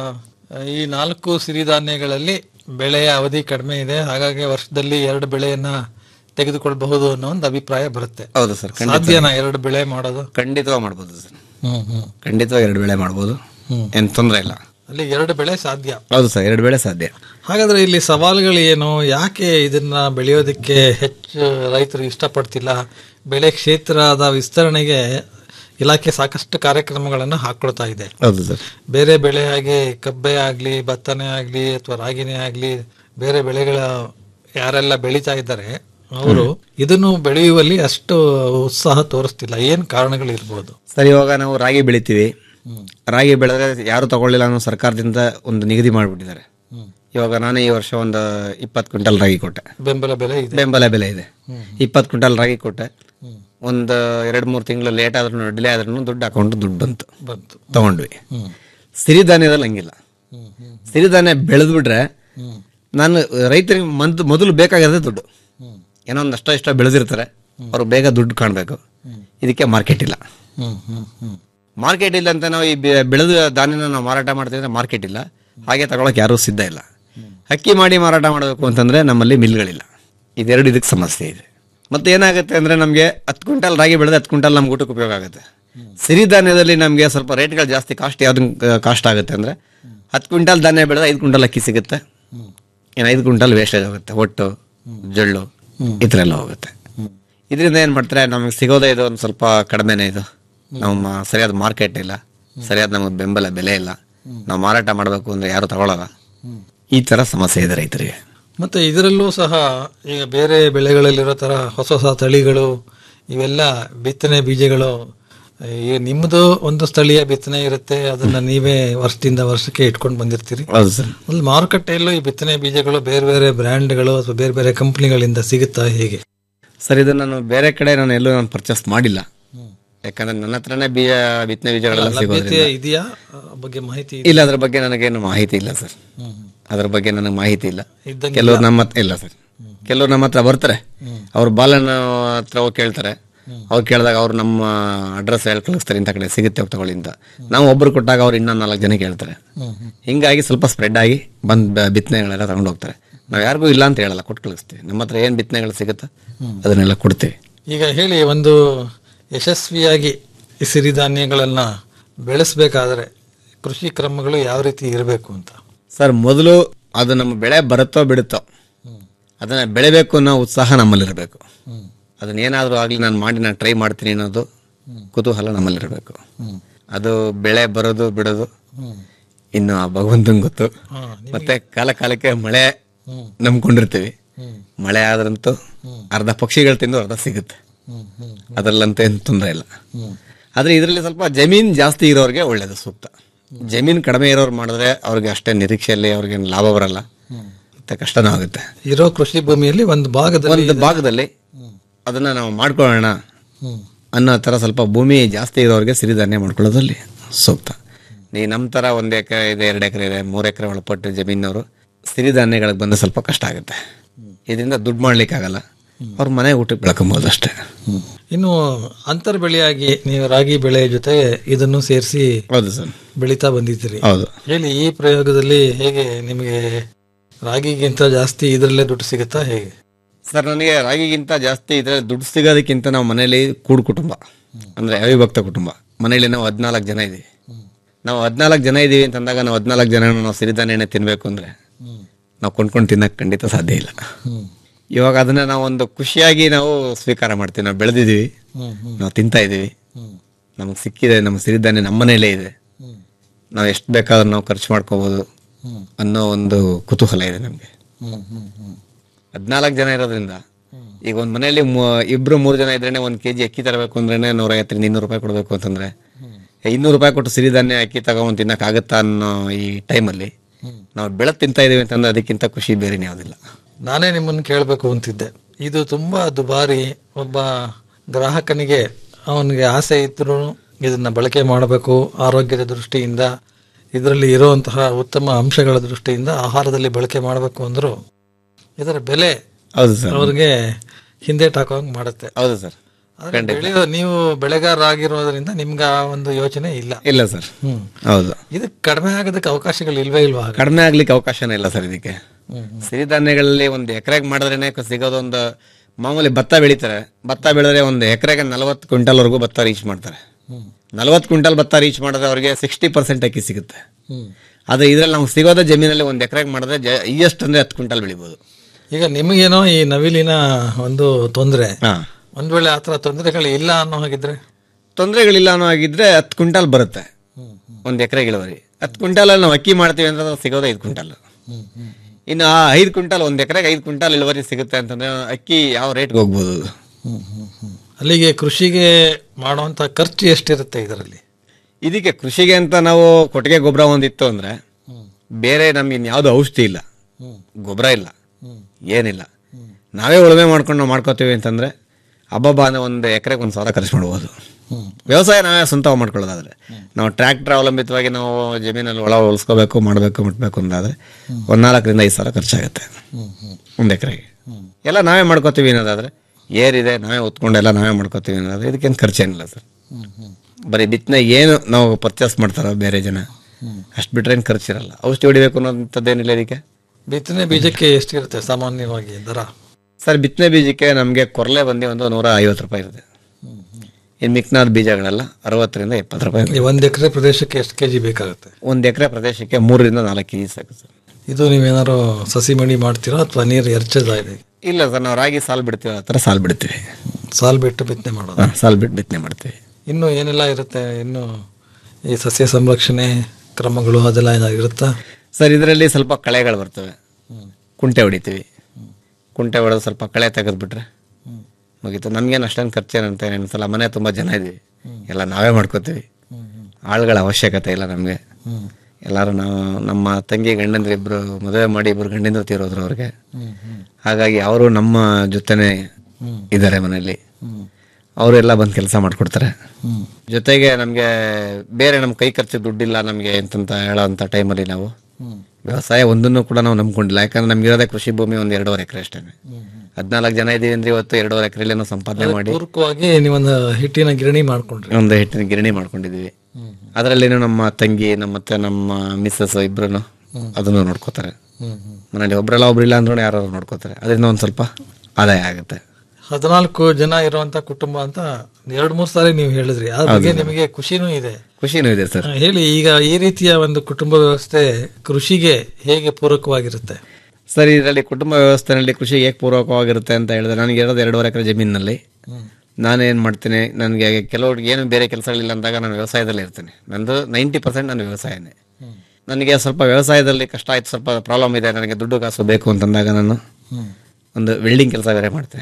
ಆ, ಈ ನಾಲ್ಕು ಸಿರಿಧಾನ್ಯಗಳಲ್ಲಿ ಬೆಳೆಯ ಅವಧಿ ಕಡಿಮೆ ಇದೆ ಹಾಗಾಗಿ ವರ್ಷದಲ್ಲಿ ಎರಡು ಬೆಳೆಯನ್ನ ತೆಗೆದುಕೊಳ್ಬಹುದು ಅನ್ನೋ ಒಂದು ಅಭಿಪ್ರಾಯ ಬರುತ್ತೆ ಹೌದು ಸರ್ ಸಾಧ್ಯನಾ ಎರಡು ಬೆಳೆ ಮಾಡೋದು ಖಂಡಿತವಾಗಿ ಮಾಡ್ಬೋದು ಸರ್ ಹ್ಮ್ ಹ್ಮ್ ಖಂಡಿತವಾಗಿ ಎರಡು ಬೆಳೆ ಮಾಡ್ಬೋದು ಹ್ಮ್. ಏನು ತೊಂದರೆ ಇಲ್ಲ ಅಲ್ಲಿ ಎರಡು ಬೆಳೆ ಸಾಧ್ಯ ಹೌದು ಸರ್ ಎರಡು ಬೆಳೆ ಸಾಧ್ಯ ಹಾಗಾದ್ರೆ ಇಲ್ಲಿ ಸವಾಲುಗಳು ಏನು ಯಾಕೆ ಇದನ್ನ ಬೆಳೆಯೋದಕ್ಕೆ ಹೆಚ್ಚು ರೈತರು ಇಷ್ಟಪಡ್ತಿಲ್ಲ ಬೆಳೆ ಕ್ಷೇತ್ರದ ವಿಸ್ತರಣೆಗೆ ಇಲಾಖೆ ಸಾಕಷ್ಟು ಕಾರ್ಯಕ್ರಮಗಳನ್ನು ಹಾಕೊಳ್ತಾ ಇದೆ ಹೌದು ಸರ್ ಬೇರೆ ಬೆಳೆ ಹಾಗೆ ಕಬ್ಬೆ ಆಗ್ಲಿ ಭತ್ತನೇ ಆಗ್ಲಿ ಅಥವಾ ರಾಗಿನೇ ಆಗ್ಲಿ ಬೇರೆ ಬೆಳೆಗಳ ಯಾರೆಲ್ಲ ಬೆಳೀತಾ ಇದ್ದಾರೆ ಅವರು ಇದನ್ನು ಬೆಳೆಯುವಲ್ಲಿ ಅಷ್ಟು ಉತ್ಸಾಹ ತೋರಿಸ್ತಿಲ್ಲ ಏನ್ ಕಾರಣಗಳಿರ್ಬೋದು ಸರ್ ಇವಾಗ ನಾವು ರಾಗಿ ಬೆಳಿತೀವಿ ರಾಗಿ ಬೆಳೆದ್ರೆ ಯಾರು ತಗೊಳ್ಳಿಲ್ಲ ಅನ್ನೋ ಸರ್ಕಾರದಿಂದ ಒಂದು ನಿಗದಿ ಮಾಡಿಬಿಟ್ಟಿದ್ದಾರೆ ಇವಾಗ ನಾನು ಈ ವರ್ಷ ಒಂದು ಇಪ್ಪತ್ತು ಕ್ವಿಂಟಲ್ ರಾಗಿ ಕೊಟ್ಟೆ ಬೆಂಬಲ ಬೆಲೆ ಇದೆ ಬೆಂಬಲ ಬೆಲೆ ಇದೆ ಇಪ್ಪತ್ತು ಕ್ವಿಂಟಲ್ ರಾಗಿ ಕೊಟ್ಟೆ ಒಂದು ಎರಡು ಮೂರು ತಿಂಗಳು ಲೇಟ್ ಆದ್ರೂ ಡಿಲೇ ಆದ್ರೂ ದುಡ್ಡು ಅಕೌಂಟ್ ದುಡ್ಡು ಬಂತು ಬಂತು ತಗೊಂಡ್ವಿ ಸಿರಿಧಾನ್ಯದಲ್ಲಿ ಹಂಗಿಲ್ಲ ಸಿರಿಧಾನ್ಯ ಬೆಳೆದ್ಬಿಟ್ರೆ ನಾನು ರೈತರಿಗೆ ಮಂತ್ ಮೊದಲು ಬೇಕಾಗಿರೋದೇ ದುಡ್ಡು ಏನೋ ಒಂದು ಅಷ್ಟೋ ಇಷ್ಟ ಬೆಳೆದಿರ್ತಾರೆ ಅವ್ರು ಬೇಗ ದುಡ್ಡು ಕಾಣಬೇಕು ಇದಕ್ಕೆ ಮಾರ್ಕೆಟ್ ಇಲ್ಲ ಹ್ಮ್ ಹ್ಮ್ ಹ್ಮ್ ಮಾರ್ಕೆಟ್ ಇಲ್ಲ ಅಂತ ನಾವು ಈ ಬೆ- ಬೆಳೆದ ಧಾನ್ಯನ ನಾವು ಮಾರಾಟ ಮಾಡ್ತಿದ್ರೆ ಮಾರ್ಕೆಟ್ ಇಲ್ಲ ಹಾಗೆ ತಗೊಳಕ್ ಯಾರೂ ಸಿದ್ಧ ಇಲ್ಲ ಅಕ್ಕಿ ಮಾಡಿ ಮಾರಾಟ ಮಾಡಬೇಕು ಅಂತಂದ್ರೆ ನಮ್ಮಲ್ಲಿ ಮಿಲ್ಗಳಿಲ್ಲ ಇದೆರಡು ಇದಕ್ಕೆ ಸಮಸ್ಯೆ ಇದೆ ಮತ್ತೆ ಏನಾಗುತ್ತೆ ಅಂದ್ರೆ ನಮಗೆ ಹತ್ತು ಕ್ವಿಂಟಲ್ ರಾಗಿ ಬೆಳೆದ್ರೆ ಹತ್ತು ಕ್ವಿಂಟಲ್ ನಮ್ಗೆ ಊಟಕ್ಕೆ ಉಪಯೋಗ ಆಗುತ್ತೆ ಸಿರಿಧಾನ್ಯದಲ್ಲಿ ನಮಗೆ ಸ್ವಲ್ಪ ರೇಟ್ಗಳು ಜಾಸ್ತಿ ಕಾಸ್ಟ್ ಯಾವ್ದು ಕಾಸ್ಟ್ ಆಗುತ್ತೆ ಅಂದ್ರೆ ಹತ್ತು ಕ್ವಿಂಟಲ್ ಧಾನ್ಯ ಬೆಳೆದ್ರೆ ಐದು ಕ್ವಿಂಟಲ್ ಅಕ್ಕಿ ಸಿಗುತ್ತೆ ಏನು ಐದು ಕ್ವಿಂಟಲ್ ವೇಸ್ಟೇಜ್ ಹೋಗುತ್ತೆ ಒಟ್ಟು ಜಳ್ಳು ಈ ಥರ ಎಲ್ಲ ಹೋಗುತ್ತೆ ಇದರಿಂದ ಏನು ಮಾಡ್ತಾರೆ ನಮಗೆ ಸಿಗೋದೇ ಇದು ಒಂದು ಸ್ವಲ್ಪ ಕಡಿಮೆನೇ ಇದು ನಮ್ಮ ಸರಿಯಾದ ಮಾರ್ಕೆಟ್ ಇಲ್ಲ ಸರಿಯಾದ ನಮಗೆ ಬೆಂಬಲ ಬೆಲೆ ಇಲ್ಲ ನಾವು ಮಾರಾಟ ಮಾಡಬೇಕು ಅಂದ್ರೆ ಯಾರು ತಗೊಳ್ಳಲ್ಲ ಈ ತರ ಸಮಸ್ಯೆ ಇದೆ ರೈತರಿಗೆ ಮತ್ತೆ ಇದರಲ್ಲೂ ಸಹ ಈಗ ಬೇರೆ ಬೆಳೆಗಳಲ್ಲಿರೋ ತರ ಹೊಸ ಹೊಸ ತಳಿಗಳು ಇವೆಲ್ಲ ಬಿತ್ತನೆ ಬೀಜಗಳು ಈ ನಿಮ್ಮದು ಒಂದು ಸ್ಥಳೀಯ ಬಿತ್ತನೆ ಇರುತ್ತೆ ಅದನ್ನ ನೀವೇ ವರ್ಷದಿಂದ ವರ್ಷಕ್ಕೆ ಇಟ್ಕೊಂಡು ಬಂದಿರ್ತೀರಿ ಹೌದು ಸರ್ ಅಲ್ಲಿ ಮಾರುಕಟ್ಟೆಯಲ್ಲೂ ಈ ಬಿತ್ತನೆ ಬೀಜಗಳು ಬೇರೆ ಬೇರೆ ಬ್ರ್ಯಾಂಡ್ಗಳು ಅಥವಾ ಬೇರೆ ಬೇರೆ ಕಂಪ್ನಿಗಳಿಂದ ಸಿಗುತ್ತಾ ಹೇಗೆ ಸರ್ ಇದು ನಾನು ಬೇರೆ ಕಡೆ ನಾನು ಎಲ್ಲೂ ನಾನು ಪರ್ಚೇಸ್ ಮಾಡಿಲ್ಲ ಯಾಕಂದ್ರೆ ನನ್ನ ಹತ್ರನೇ ಬೀಜ ಬಿತ್ತನೆ ಬೀಜಗಳೆಲ್ಲ ಲಭ್ಯತೆ ಸಿಗೋದ್ರಿಂದ ಇದೆಯಾ ಆ ಬಗ್ಗೆ ಮಾಹಿತಿ ಇಲ್ಲ ಅದ್ರ ಬಗ್ಗೆ ನನಗೇನು ಮಾಹಿತಿ ಇಲ್ಲ ಸರ್ ಅದ್ರ ಬಗ್ಗೆ ನನಗೆ ಮಾಹಿತಿ ಇಲ್ಲ ಇದ್ದಂಗೆ ಕೆಲವ್ರು ನಮ್ಮ ಹತ್ರ ಇಲ್ಲ ಸರ್ ಕೆಲವ್ರು ನಮ್ಮ ಹತ್ರ ಬರ್ತಾರೆ ಅವ್ರ ಬಾಲನ ಹತ್ರ ಹೋಗಿ ಕೇಳ್ತಾರೆ ಅವ್ರು ಕೇಳಿದಾಗ ಅವ್ರು ನಮ್ಮ ಅಡ್ರೆಸ್ ಹೇಳಿ ಕಳಿಸ್ತಾರೆ ಇಂಥ ಕಡೆ ಸಿಗುತ್ತೆ ಹೋಗಿ ತಗೊಳ್ಳಿ ಅಂತ ನಾವು ಒಬ್ರು ಕೊಟ್ಟಾಗ ಅವ್ರು ಇನ್ನೊಂದು ನಾಲ್ಕು ಜನ ಕೇಳ್ತಾರೆ ಹಿಂಗಾಗಿ ಸ್ವಲ್ಪ ಸ್ಪ್ರೆಡ್ ಆಗಿ ಬಂದ್ ಬಿತ್ತನೆಗಳೆಲ್ಲ ತಗೊಂಡು ಹೋಗ್ತಾರೆ ನಾವು ಯಾರಿಗೂ ಇಲ್ಲ ಅಂತ ಹೇಳಲ್ಲ ಕೊಟ್ಟು ಕಳಿಸ್ತೀವಿ ನಮ್ಮ ಹತ್ರ ಏನು ಬಿತ್ತನೆಗಳು ಸಿಗುತ್ತೋ ಅದನ್ನೆಲ್ಲ ಕೊಡ್ತೀವಿ ಈಗ ಹೇಳಿ ಒಂದು ಯಶಸ್ವಿಯಾಗಿ ಈ ಸಿರಿಧಾನ್ಯಗಳನ್ನ ಬೆಳೆಸಬೇಕಾದ್ರೆ ಕೃಷಿ ಕ್ರಮಗಳು ಯಾವ ರೀತಿ ಇರಬೇಕು ಅಂತ ಸರ್ ಮೊದಲು ಅದು ನಮ್ಮ ಬೆಳೆ ಬರುತ್ತೋ ಬಿಡುತ್ತೋ ಅದನ್ನ ಬೆಳಿಬೇಕು ಅನ್ನೋ ಉತ್ಸಾಹ ನಮ್ಮಲ್ಲಿರಬೇಕು ಅದನ್ನ ಏನಾದರೂ ಆಗಲಿ ನಾನು ಮಾಡಿ ನಾನು ಟ್ರೈ ಮಾಡ್ತೀನಿ ಅನ್ನೋದು ಕುತೂಹಲ ನಮ್ಮಲ್ಲಿರಬೇಕು ಅದು ಬೆಳೆ ಬರೋದು ಬಿಡೋದು ಇನ್ನು ಆ ಭಗವಂತಂಗೆ ಗೊತ್ತು ಮತ್ತೆ ಕಾಲ ಕಾಲಕ್ಕೆ ಮಳೆ ನಂಬ್ಕೊಂಡಿರ್ತೀವಿ ಮಳೆ ಆದ್ರಂತೂ ಅರ್ಧ ಪಕ್ಷಿಗಳು ತಿಂದು ಅರ್ಧ ಸಿಗುತ್ತೆ ಅದರಲ್ಲಂತೂ ಏನು ತೊಂದರೆ ಇಲ್ಲ ಆದ್ರೆ ಇದರಲ್ಲಿ ಸ್ವಲ್ಪ ಜಮೀನ್ ಜಾಸ್ತಿ ಇರೋರಿಗೆ ಒಳ್ಳೇದು ಸೂಕ್ತ ಜಮೀನ್ ಕಡಿಮೆ ಇರೋರು ಮಾಡಿದ್ರೆ ಅವ್ರಿಗೆ ಅಷ್ಟೇ ನಿರೀಕ್ಷೆಯಲ್ಲಿ ಅವ್ರಿಗೆ ಲಾಭ ಬರಲ್ಲ ಮತ್ತೆ ಕಷ್ಟನೂ ಆಗುತ್ತೆ ಇರೋ ಕೃಷಿ ಭೂಮಿಯಲ್ಲಿ ಒಂದು ಭಾಗದಲ್ಲಿ ಒಂದು ಭಾಗದಲ್ಲಿ ಅದನ್ನ ನಾವು ಮಾಡ್ಕೊಳ್ಳೋಣ ಅನ್ನೋ ತರ ಸ್ವಲ್ಪ ಭೂಮಿ ಜಾಸ್ತಿ ಇರೋರಿಗೆ ಸಿರಿಧಾನ್ಯ ಮಾಡ್ಕೊಳ್ಳೋದಲ್ಲಿ ಸೂಕ್ತ ನೀ ನಮ್ಮ ತರ ಒಂದ್ ಎಕರೆ ಇದೆ ಎರಡು ಎಕರೆ ಇದೆ ಮೂರು ಎಕರೆ ಒಳಪಟ್ಟು ಜಮೀನವರು ಸಿರಿಧಾನ್ಯಗಳಿಗೆ ಬಂದು ಸ್ವಲ್ಪ ಕಷ್ಟ ಆಗುತ್ತೆ ಇದರಿಂದ ದುಡ್ಡು ಮಾಡ್ಲಿಕ್ಕೆ ಆಗಲ್ಲ ಅವ್ರ ಮನೆ ಊಟಕ್ಕೆ ಬೆಳ್ಕೊಬೋದು ಅಷ್ಟೇ ಇನ್ನು ಅಂತರ್ ಬೆಳೆಯಾಗಿ ನೀವು ರಾಗಿ ಬೆಳೆ ಜೊತೆ ಇದನ್ನು ಸೇರಿಸಿ ಹೌದು ಸರ್ ಬೆಳೀತಾ ಬಂದಿದ್ದೀರಿ ಹೌದು ಹೇಳಿ ಈ ಪ್ರಯೋಗದಲ್ಲಿ ಹೇಗೆ ನಿಮಗೆ ರಾಗಿಗಿಂತ ಜಾಸ್ತಿ ಇದರಲ್ಲೇ ದುಡ್ಡು ಸಿಗುತ್ತಾ ಹೇಗೆ ಸರ್ ನನಗೆ ರಾಗಿಗಿಂತ ಜಾಸ್ತಿ ಇದ್ರೆ ದುಡ್ಡು ಸಿಗೋದಕ್ಕಿಂತ ನಾವು ಮನೇಲಿ ಕೂಡು ಕುಟುಂಬ ಅಂದ್ರೆ ಅವಿಭಕ್ತ ಕುಟುಂಬ ಮನೇಲಿ ನಾವು ಹದಿನಾಲ್ಕು ಜನ ಇದೀವಿ ನಾವು ಹದಿನಾಲ್ಕು ಜನ ಇದೀವಿ ಅಂತಂದಾಗ ನಾವು ಹದಿನಾಲ್ಕು ಜನ ನಾವು ಸಿರಿಧಾನ್ಯನೇ ತಿನ್ಬೇಕು ಅಂದ್ರೆ ನಾವು ಕೊಂಡ್ಕೊಂಡು ತಿನ್ನಕ್ ಖಂಡಿತ ಸಾಧ್ಯ ಇಲ್ಲ ಇವಾಗ ಅದನ್ನ ನಾವು ಒಂದು ಖುಷಿಯಾಗಿ ನಾವು ಸ್ವೀಕಾರ ಮಾಡ್ತೀವಿ ನಾವು ಬೆಳೆದಿದ್ದೀವಿ ನಾವು ತಿಂತಾ ಇದೀವಿ ನಮಗೆ ಸಿಕ್ಕಿದೆ ನಮ್ಮ ಸಿರಿಧಾನ್ಯ ನಮ್ಮ ಮನೇಲೇ ಇದೆ ನಾವು ಎಷ್ಟು ಬೇಕಾದ್ರೂ ನಾವು ಖರ್ಚು ಮಾಡ್ಕೋಬಹುದು ಅನ್ನೋ ಒಂದು ಕುತೂಹಲ ಇದೆ ನಮಗೆ ಹದಿನಾಲ್ಕು ಜನ ಇರೋದ್ರಿಂದ ಈಗ ಒಂದು ಮನೆಯಲ್ಲಿ ಮೂ- ಇಬ್ರು ಮೂರು ಜನ ಇದ್ರೇನೆ ಒಂದು ಕೆಜಿ ಅಕ್ಕಿ ತರಬೇಕು ಅಂದ್ರೆ ನೂರೈವತ್ತರಿಂದ ಇನ್ನೂರು ರೂಪಾಯಿ ಕೊಡಬೇಕು ಅಂತಂದ್ರೆ ಇನ್ನೂರು ರೂಪಾಯಿ ಕೊಟ್ಟು ಸಿರಿಧಾನ್ಯ ಅಕ್ಕಿ ತಗೊಂಡ್ ತಿನ್ನಕ್ಕಾಗತ್ತಾ ಅನ್ನೋ ಈ ಟೈಮಲ್ಲಿ ನಾವು ಬೆಳೆದು ತಿಂತಾ ಇದೀವಿ ಅಂತಂದ್ರೆ ಅದಕ್ಕಿಂತ ಖುಷಿ ಬೇರೆ ಯಾವುದಿಲ್ಲ ನಾನೇ ನಿಮ್ಮನ್ನು ಕೇಳಬೇಕು ಅಂತಿದ್ದೆ ಇದು ತುಂಬಾ ದುಬಾರಿ ಒಬ್ಬ ಗ್ರಾಹಕನಿಗೆ ಅವನಿಗೆ ಆಸೆ ಇದ್ರೂ ಇದನ್ನ ಬಳಕೆ ಮಾಡಬೇಕು ಆರೋಗ್ಯದ ದೃಷ್ಟಿಯಿಂದ ಇದರಲ್ಲಿ ಇರುವಂತಹ ಉತ್ತಮ ಅಂಶಗಳ ದೃಷ್ಟಿಯಿಂದ ಆಹಾರದಲ್ಲಿ ಬಳಕೆ ಮಾಡಬೇಕು ಅಂದರೂ ಇದರ ಬೆಲೆ ಹೌದು ಸರ್ ಅವ್ರಿಗೆ ಹಿಂದೇಟ್ ಹಾಕೋಂಗ್ ಮಾಡುತ್ತೆ ಹೌದು ಸರ್ ಆದ್ರೆ ಬೆಳೆಯೋ ನೀವು ಬೆಳೆಗಾರರಾಗಿರೋದ್ರಿಂದ ನಿಮ್ಗೆ ಆ ಒಂದು ಯೋಚನೆ ಇಲ್ಲ ಇಲ್ಲ ಸರ್ ಹ್ಮ್ ಹೌದು ಇದು ಕಡಿಮೆ ಆಗೋದಕ್ಕೆ ಅವಕಾಶಗಳು ಇಲ್ವೇ ಇಲ್ವಾ ಹಾಗಾದ್ರೆ? ಕಡಿಮೆ ಆಗ್ಲಿಕ್ಕೆ ಅವಕಾಶನೇ ಇಲ್ಲ ಸರ್ ಇದಕ್ಕೆ ಸಿರಿಧಾನ್ಯಗಳಲ್ಲಿ ಒಂದು ಎಕರೆಗೆ ಮಾಡಿದ್ರೇನೆ ಸಿಗೋದೊಂದು ಮಾಮೂಲಿ ಭತ್ತ ಬೆಳಿತಾರೆ ಭತ್ತ ಬೆಳೆದ್ರೆ ಒಂದು ಎಕರೆಗೆ ನಲವತ್ತು ಕ್ವಿಂಟಲ್ವರೆಗೂ ಭತ್ತ ರೀಚ್ ಮಾಡ್ತಾರೆ ನಲವತ್ತು ಕ್ವಿಂಟಲ್ ಭತ್ತ ರೀಚ್ ಮಾಡಿದ್ರೆ ಅವ್ರಿಗೆ ಸಿಕ್ಸ್ಟಿ ಪರ್ಸೆಂಟ್ ಅಕ್ಕಿ ಸಿಗುತ್ತೆ ಹ್ಮ್. ಆದರೆ ಇದ್ರಲ್ಲಿ ನಮ್ಗೆ ಸಿಗೋದೇ ಜಮೀನಲ್ಲಿ ಒಂದು ಎಕರೆಗೆ ಮಾಡಿದ್ರೆ ಜ ಹೈಯೆಸ್ಟ್ ಅಂದರೆ ಹತ್ತು ಕ್ವಿಂಟಲ್ ಬೆಳಿಬೋದು ಈಗ ನಿಮಗೇನೋ ಈ ನವಿಲಿನ ಒಂದು ತೊಂದರೆ ಹಾಂ ಒಂದ್ ವೇಳೆ ಆತರ ತೊಂದರೆಗಳು ಇಲ್ಲ ಅನ್ನೋ ಹಾಗಿದ್ರೆ ತೊಂದರೆಗಳಿಲ್ಲ ಅನ್ನೋ ಆಗಿದ್ರೆ ಹತ್ತು ಕ್ವಿಂಟಲ್ ಬರುತ್ತೆ ಒಂದು ಎಕರೆಗೆ ಇಳುವರಿ ಹತ್ತು ಕ್ವಿಂಟಲಲ್ಲಿ ನಾವು ಅಕ್ಕಿ ಮಾಡ್ತೀವಿ ಅಂದ್ರೆ ಅದು ಸಿಗೋದು ಐದು ಕ್ವಿಂಟಲ್ ಇನ್ನು ಆ ಐದು ಕ್ವಿಂಟಲ್ ಒಂದು ಎಕರೆಗೆ ಐದು ಕ್ವಿಂಟಲ್ ಇಳುವರಿ ಸಿಗುತ್ತೆ ಅಂತಂದ್ರೆ ಅಕ್ಕಿ ಯಾವ ರೇಟ್ಗೆ ಹೋಗ್ಬೋದು ಅದು? ಅಲ್ಲಿಗೆ ಕೃಷಿಗೆ ಮಾಡುವಂತ ಖರ್ಚು ಎಷ್ಟಿರುತ್ತೆ ಇದರಲ್ಲಿ ಇದಕ್ಕೆ ಕೃಷಿಗೆ ಅಂತ ನಾವು ಕೊಟ್ಟಿಗೆ ಗೊಬ್ಬರ ಒಂದಿತ್ತು ಅಂದ್ರೆ ಬೇರೆ ನಮ್ಗೆ ಇನ್ಯಾವುದು ಔಷಧಿ ಇಲ್ಲ ಗೊಬ್ಬರ ಇಲ್ಲ ಏನಿಲ್ಲ ನಾವೇ ಉಳುಮೆ ಮಾಡ್ಕೊಂಡು ನಾವು ಮಾಡ್ಕೋತೀವಿ ಅಂತಂದ್ರೆ ಹಬ್ಬಬ್ಬ ಅಂದ್ರೆ ಒಂದು ಎಕರೆಗೆ ಒಂದು ಸಾವಿರ ಖರ್ಚು ಮಾಡ್ಬೋದು ವ್ಯವಸಾಯ ನಾವೇ ಸ್ವಂತ ಮಾಡ್ಕೊಳ್ಳೋದಾದ್ರೆ ನಾವು ಟ್ರ್ಯಾಕ್ಟರ್ ಅವಲಂಬಿತವಾಗಿ ನಾವು ಜಮೀನಲ್ಲಿ ಒಳ ಉಳಿಸ್ಕೋಬೇಕು ಮಾಡಬೇಕು ಮುಟ್ಬೇಕು ಅಂದಾದ್ರೆ ಒಂದು ನಾಲ್ಕರಿಂದ ಐದು ಸಾವಿರ ಖರ್ಚಾಗುತ್ತೆ ಒಂದು ಎಕರೆಗೆ ಎಲ್ಲ ನಾವೇ ಮಾಡ್ಕೋತೀವಿ ಅನ್ನೋದಾದ್ರೆ ಏರಿದೆ ನಾವೇ ಹೊತ್ಕೊಂಡೆಲ್ಲ ನಾವೇ ಮಾಡ್ಕೋತೀವಿ ಅನ್ನೋದಾದ್ರೆ ಇದಕ್ಕೇನು ಖರ್ಚೇನಿಲ್ಲ ಸರ್ ಬರೀ ಬಿತ್ತನೆ ಏನು ನಾವು ಪರ್ಚೇಸ್ ಮಾಡ್ತಾರೋ ಬೇರೆ ಜನ ಅಷ್ಟು ಬಿಟ್ರೆ ಏನು ಖರ್ಚಿರಲ್ಲ ಔಷಧಿ ಹೊಡಿಬೇಕು ಅನ್ನೋಂಥದ್ದೇನಿಲ್ಲ ಇದಕ್ಕೆ ಬಿತ್ತನೆ ಬೀಜಕ್ಕೆ ಎಷ್ಟಿರುತ್ತೆ ಸಾಮಾನ್ಯವಾಗಿ ದರ ಸರ್ ಬಿತ್ತನೆ ಬೀಜಕ್ಕೆ ನಮಗೆ ಕೊರಲೆ ಬಂದು ಒಂದು ನೂರ ಐವತ್ತು ರೂಪಾಯಿ ಇರುತ್ತೆ ಇನ್ನು ಮಿಕ್ನಾದ ಬೀಜಗಳೆಲ್ಲ ಅರವತ್ತರಿಂದ ಎಪ್ಪತ್ತು ರೂಪಾಯಿ ಈ ಒಂದ್ ಎಕರೆ ಪ್ರದೇಶಕ್ಕೆ ಎಷ್ಟು ಕೆಜಿ ಬೇಕಾಗುತ್ತೆ ಒಂದು ಎಕರೆ ಪ್ರದೇಶಕ್ಕೆ ಮೂರರಿಂದ ನಾಲ್ಕು ಕೆ ಜಿ ಸಾಕು ಸರ್ ಇದು ನೀವೇನಾದ್ರು ಸಸಿ ಮಡಿ ಮಾಡ್ತೀರಾ ಅಥವಾ ನೀರು ಎರಚದ ಇದೆ ಇಲ್ಲ ಸರ್ ನಾವು ರಾಗಿ ಸಾಲು ಬಿಡ್ತೀವಿ ಆ ಥರ ಸಾಲು ಬಿಡ್ತೀವಿ ಸಾಲ್ ಬಿಟ್ಟು ಬಿತ್ತನೆ ಮಾಡೋದು ಹಾಂ ಸಾಲು ಬಿಟ್ಟು ಬಿತ್ತನೆ ಮಾಡ್ತೀವಿ ಇನ್ನು ಏನೆಲ್ಲ ಇರುತ್ತೆ ಇನ್ನು ಈ ಸಸ್ಯ ಸಂರಕ್ಷಣೆ ಕ್ರಮಗಳು ಅದೆಲ್ಲ ಏನಾದ್ರು ಇರುತ್ತಾ ಸರ್ ಇದರಲ್ಲಿ ಸ್ವಲ್ಪ ಕಳೆಗಳು ಬರ್ತವೆ ಕುಂಟೆ ಹೊಡಿತೀವಿ ಕುಂಟೆ ಹೊಡೆದು ಸ್ವಲ್ಪ ಕಳೆ ತೆಗೆದ್ಬಿಟ್ರೆ ಮುಗೀತು ನಮ್ಗೇನು ಅಷ್ಟೊಂದು ಖರ್ಚೇನಂತ ಏನಿಸಲ್ಲ ಮನೆ ತುಂಬ ಜನ ಇದ್ದೀವಿ ಎಲ್ಲ ನಾವೇ ಮಾಡ್ಕೋತೀವಿ ಆಳುಗಳ ಅವಶ್ಯಕತೆ ಇಲ್ಲ ನಮಗೆ ಎಲ್ಲರೂ ನಾವು ನಮ್ಮ ತಂಗಿ ಗಂಡಂದ್ರೆ ಇಬ್ರು ಮದುವೆ ಮಾಡಿ ಇಬ್ರು ಗಂಡಿಂದ ತೀರೋದ್ರು ಅವ್ರಿಗೆ ಹಾಗಾಗಿ ಅವರು ನಮ್ಮ ಜೊತೆನೆ ಇದ್ದಾರೆ ಮನೆಯಲ್ಲಿ ಅವರೆಲ್ಲ ಬಂದು ಕೆಲಸ ಮಾಡಿಕೊಡ್ತಾರೆ ಜೊತೆಗೆ ನಮಗೆ ಬೇರೆ ನಮ್ಮ ಕೈ ಖರ್ಚು ದುಡ್ಡಿಲ್ಲ ನಮಗೆ ಅಂತಂತ ಹೇಳೋ ಅಂಥ ಟೈಮಲ್ಲಿ ನಾವು ವ್ಯವಸಾಯ ಒಂದನ್ನು ಕೂಡ ನಾವು ನಂಬ್ಕೊಂಡಿಲ್ಲ ಯಾಕಂದ್ರೆ ನಮ್ಗಿರೋದೇ ಕೃಷಿ ಭೂಮಿ ಒಂದು ಎರಡೂವರೆ ಎಕರೆ ಅಷ್ಟೇ ಹದಿನಾಲ್ಕು ಜನ ಇದೀವಿ ಅಂದ್ರೆ ಇವತ್ತು ಎರಡೂವರೆ ಎಕರೆಲಿ ನಾವು ಸಂಪಾದನೆ ಮಾಡಿ ಪೂರ್ವಕವಾಗಿ ನೀವೊಂದು ಹಿಟ್ಟಿನ ಗಿರಣಿ ಮಾಡ್ಕೊಂಡ್ರಿ ಒಂದು ಹಿಟ್ಟಿನ ಗಿರಣಿ ಮಾಡ್ಕೊಂಡಿದೀವಿ ಅದರಲ್ಲಿನೂ ನಮ್ಮ ತಂಗಿ ನಮ್ಮ ಮತ್ತೆ ನಮ್ಮ ಮಿಸ್ಸಸ್ ಇಬ್ರು ಅದನ್ನು ನೋಡ್ಕೋತಾರೆ ಮನೇಲಿ ಒಬ್ರಲ್ಲ ಒಬ್ರಿಲ್ಲ ಅಂದ್ರೂ ಯಾರು ನೋಡ್ಕೋತಾರೆ ಅದರಿಂದ ಒಂದು ಸ್ವಲ್ಪ ಆದಾಯ ಆಗುತ್ತೆ ಹದಿನಾಲ್ಕು ಜನ ಇರುವಂತ ಕುಟುಂಬ ಅಂತ ಎರಡ್ ಮೂರ್ ಸಾರಿ ನೀವು ಹೇಳಿದ್ರಿ ಅದ್ರ ಬಗ್ಗೆ ನಿಮಗೆ ಖುಷಿನೂ ಇದೆ ಖುಷಿನೂ ಇದೆ ಸರ್ ಆ, ಹೇಳಿ ಈಗ ಈ ರೀತಿಯ ಒಂದು ಕುಟುಂಬ ವ್ಯವಸ್ಥೆ ಕೃಷಿಗೆ ಹೇಗೆ ಪೂರಕವಾಗಿರುತ್ತೆ ಸರ್ ಇದರಲ್ಲಿ ಕುಟುಂಬ ವ್ಯವಸ್ಥೆನಲ್ಲಿ ಕೃಷಿ ಹೇಗೆ ಪೂರ್ವಕವಾಗಿರುತ್ತೆ ಅಂತ ಹೇಳಿದ್ರೆ ನನಗೆ ಇರೋದು ಎರಡೂವರೆ ಎಕರೆ ಜಮೀನಿನಲ್ಲಿ ನಾನೇನು ಮಾಡ್ತೀನಿ ನನಗೆ ಕೆಲವ್ರಿಗೆ ಏನು ಬೇರೆ ಕೆಲಸಗಳಿಲ್ಲ ಅಂದಾಗ ನಾನು ವ್ಯವಸಾಯದಲ್ಲಿ ಇರ್ತೀನಿ ನಂದು ನೈಂಟಿ ಪರ್ಸೆಂಟ್ ನಾನು ವ್ಯವಸಾಯನೇ ನನಗೆ ಸ್ವಲ್ಪ ವ್ಯವಸಾಯದಲ್ಲಿ ಕಷ್ಟ ಆಯ್ತು ಸ್ವಲ್ಪ ಪ್ರಾಬ್ಲಮ್ ಇದೆ ನನಗೆ ದುಡ್ಡು ಕಾಸು ಬೇಕು ಅಂತಂದಾಗ ನಾನು ಒಂದು ವೆಲ್ಡಿಂಗ್ ಕೆಲಸ ಬೇರೆ ಮಾಡ್ತೇನೆ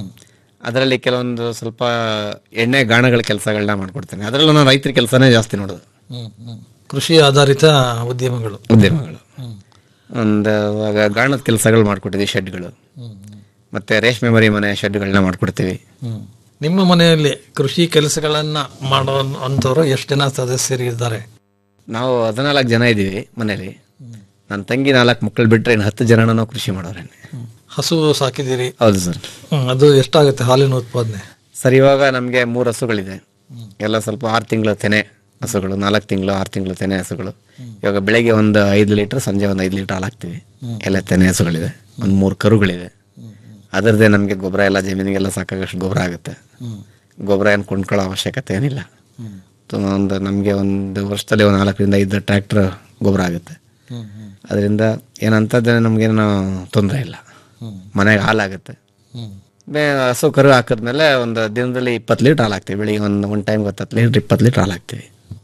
ಅದರಲ್ಲಿ ಕೆಲವೊಂದು ಸ್ವಲ್ಪ ಎಣ್ಣೆ ಗಾಣಗಳ ಕೆಲಸಗಳನ್ನ ಮಾಡ್ಕೊಡ್ತೇನೆ ಅದರಲ್ಲೂ ನಾನು ರೈತರ ಕೆಲಸನೇ ಜಾಸ್ತಿ ನೋಡೋದು ಕೃಷಿ ಆಧಾರಿತ ಉದ್ಯಮಗಳು ಉದ್ಯಮಗಳು ಒಂದು ಇವಾಗ ಗಾಣದ ಕೆಲಸಗಳು ಮಾಡ್ಕೊಟ್ಟಿದ್ದೀವಿ ಶೆಡ್ಗಳು ಮತ್ತೆ ರೇಷ್ಮೆ ಮರಿ ಮನೆ ಶೆಡ್ಗಳನ್ನ ಮಾಡ್ಕೊಡ್ತೀವಿ ನಿಮ್ಮ ಮನೆಯಲ್ಲಿ ಕೃಷಿ ಕೆಲಸಗಳನ್ನ ಮಾಡೋ ಅಂತವ್ರು ಎಷ್ಟು ಜನ ಸದಸ್ಯರು ಇದ್ದಾರೆ ನಾವು ಹದಿನಾಲ್ಕು ಜನ ಇದ್ದೀವಿ ಮನೇಲಿ ನನ್ನ ತಂಗಿ ನಾಲ್ಕು ಮಕ್ಕಳು ಬಿಟ್ಟರೆ ಇನ್ನು ಹತ್ತು ಜನ ನಾವು ಕೃಷಿ ಮಾಡೋರೇನೆ ಹಸು ಸಾಕಿದ್ದೀರಿ ಹೌದು ಸರ್ ಹ್ಮ್, ಅದು ಎಷ್ಟಾಗುತ್ತೆ ಹಾಲಿನ ಉತ್ಪಾದನೆ ಸರ್ ಇವಾಗ ನಮಗೆ ಮೂರು ಹಸುಗಳಿದೆ ಎಲ್ಲ ಸ್ವಲ್ಪ ಆರು ತಿಂಗಳು ತೆನೆ ಹಸುಗಳು ನಾಲ್ಕು ತಿಂಗಳು ಆರು ತಿಂಗಳು ತೆನೆ ಹಸುಗಳು ಇವಾಗ ಬೆಳಗ್ಗೆ ಒಂದು ಐದು ಲೀಟ್ರ್ ಸಂಜೆ ಒಂದು ಐದು ಲೀಟ್ರ್ ಹಾಲು ಹಾಕ್ತೀವಿ ಎಲ್ಲ ತೆನೆ ಹಸುಗಳಿದೆ ಒಂದು ಮೂರು ಕರುಗಳಿದೆ ಅದರದ್ದೇ ನಮಗೆ ಗೊಬ್ಬರ ಎಲ್ಲ ಜಮೀನಿಗೆಲ್ಲ ಸಾಕಾಗಷ್ಟು ಗೊಬ್ಬರ ಆಗುತ್ತೆ ಗೊಬ್ಬರ ಏನು ಕೊಂಡ್ಕೊಳ್ಳೋ ಅವಶ್ಯಕತೆ ಏನಿಲ್ಲ ತು- ಒಂದು ನಮಗೆ ಒಂದು ವರ್ಷದಲ್ಲಿ ಒಂದು ನಾಲ್ಕರಿಂದ ಐದು ಟ್ರ್ಯಾಕ್ಟರ್ ಗೊಬ್ಬರ ಆಗುತ್ತೆ ಅದರಿಂದ ಏನಂತದ್ದು ನಮಗೇನು ತೊಂದರೆ ಇಲ್ಲ ಮನೆಗೆ ಹಾಲಾಗುತ್ತೆ ಬೇ ಹಸು ಕರು ಹಾಕಿದ್ಮೇಲೆ ಒಂದು ದಿನದಲ್ಲಿ ಇಪ್ಪತ್ತು ಲೀಟ್ರ್ ಹಾಲು ಹಾಕ್ತೀವಿ ಬೆಳಿಗ್ಗೆ ಒಂದು ಒಂದು ಟೈಮ್ಗೆ ಹತ್ತು ಲೀಟ್ರ್ ಇಪ್ಪತ್ತು ಲೀಟ್ರ್ ಹಾಲು ಹಾಕ್ತೀವಿ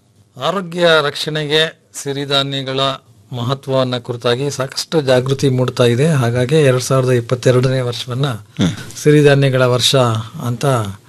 ಆರೋಗ್ಯ ರಕ್ಷಣೆಗೆ ಸಿರಿಧಾನ್ಯಗಳ ಮಹತ್ವವನ್ನು ಕುರಿತಾಗಿ ಸಾಕಷ್ಟು ಜಾಗೃತಿ ಮೂಡ್ತಾ ಇದೆ ಹಾಗಾಗಿ ಎರಡ್ ಸಾವಿರದ ಇಪ್ಪತ್ತೆರಡನೇ ವರ್ಷವನ್ನ ಸಿರಿಧಾನ್ಯಗಳ ವರ್ಷ ಅಂತ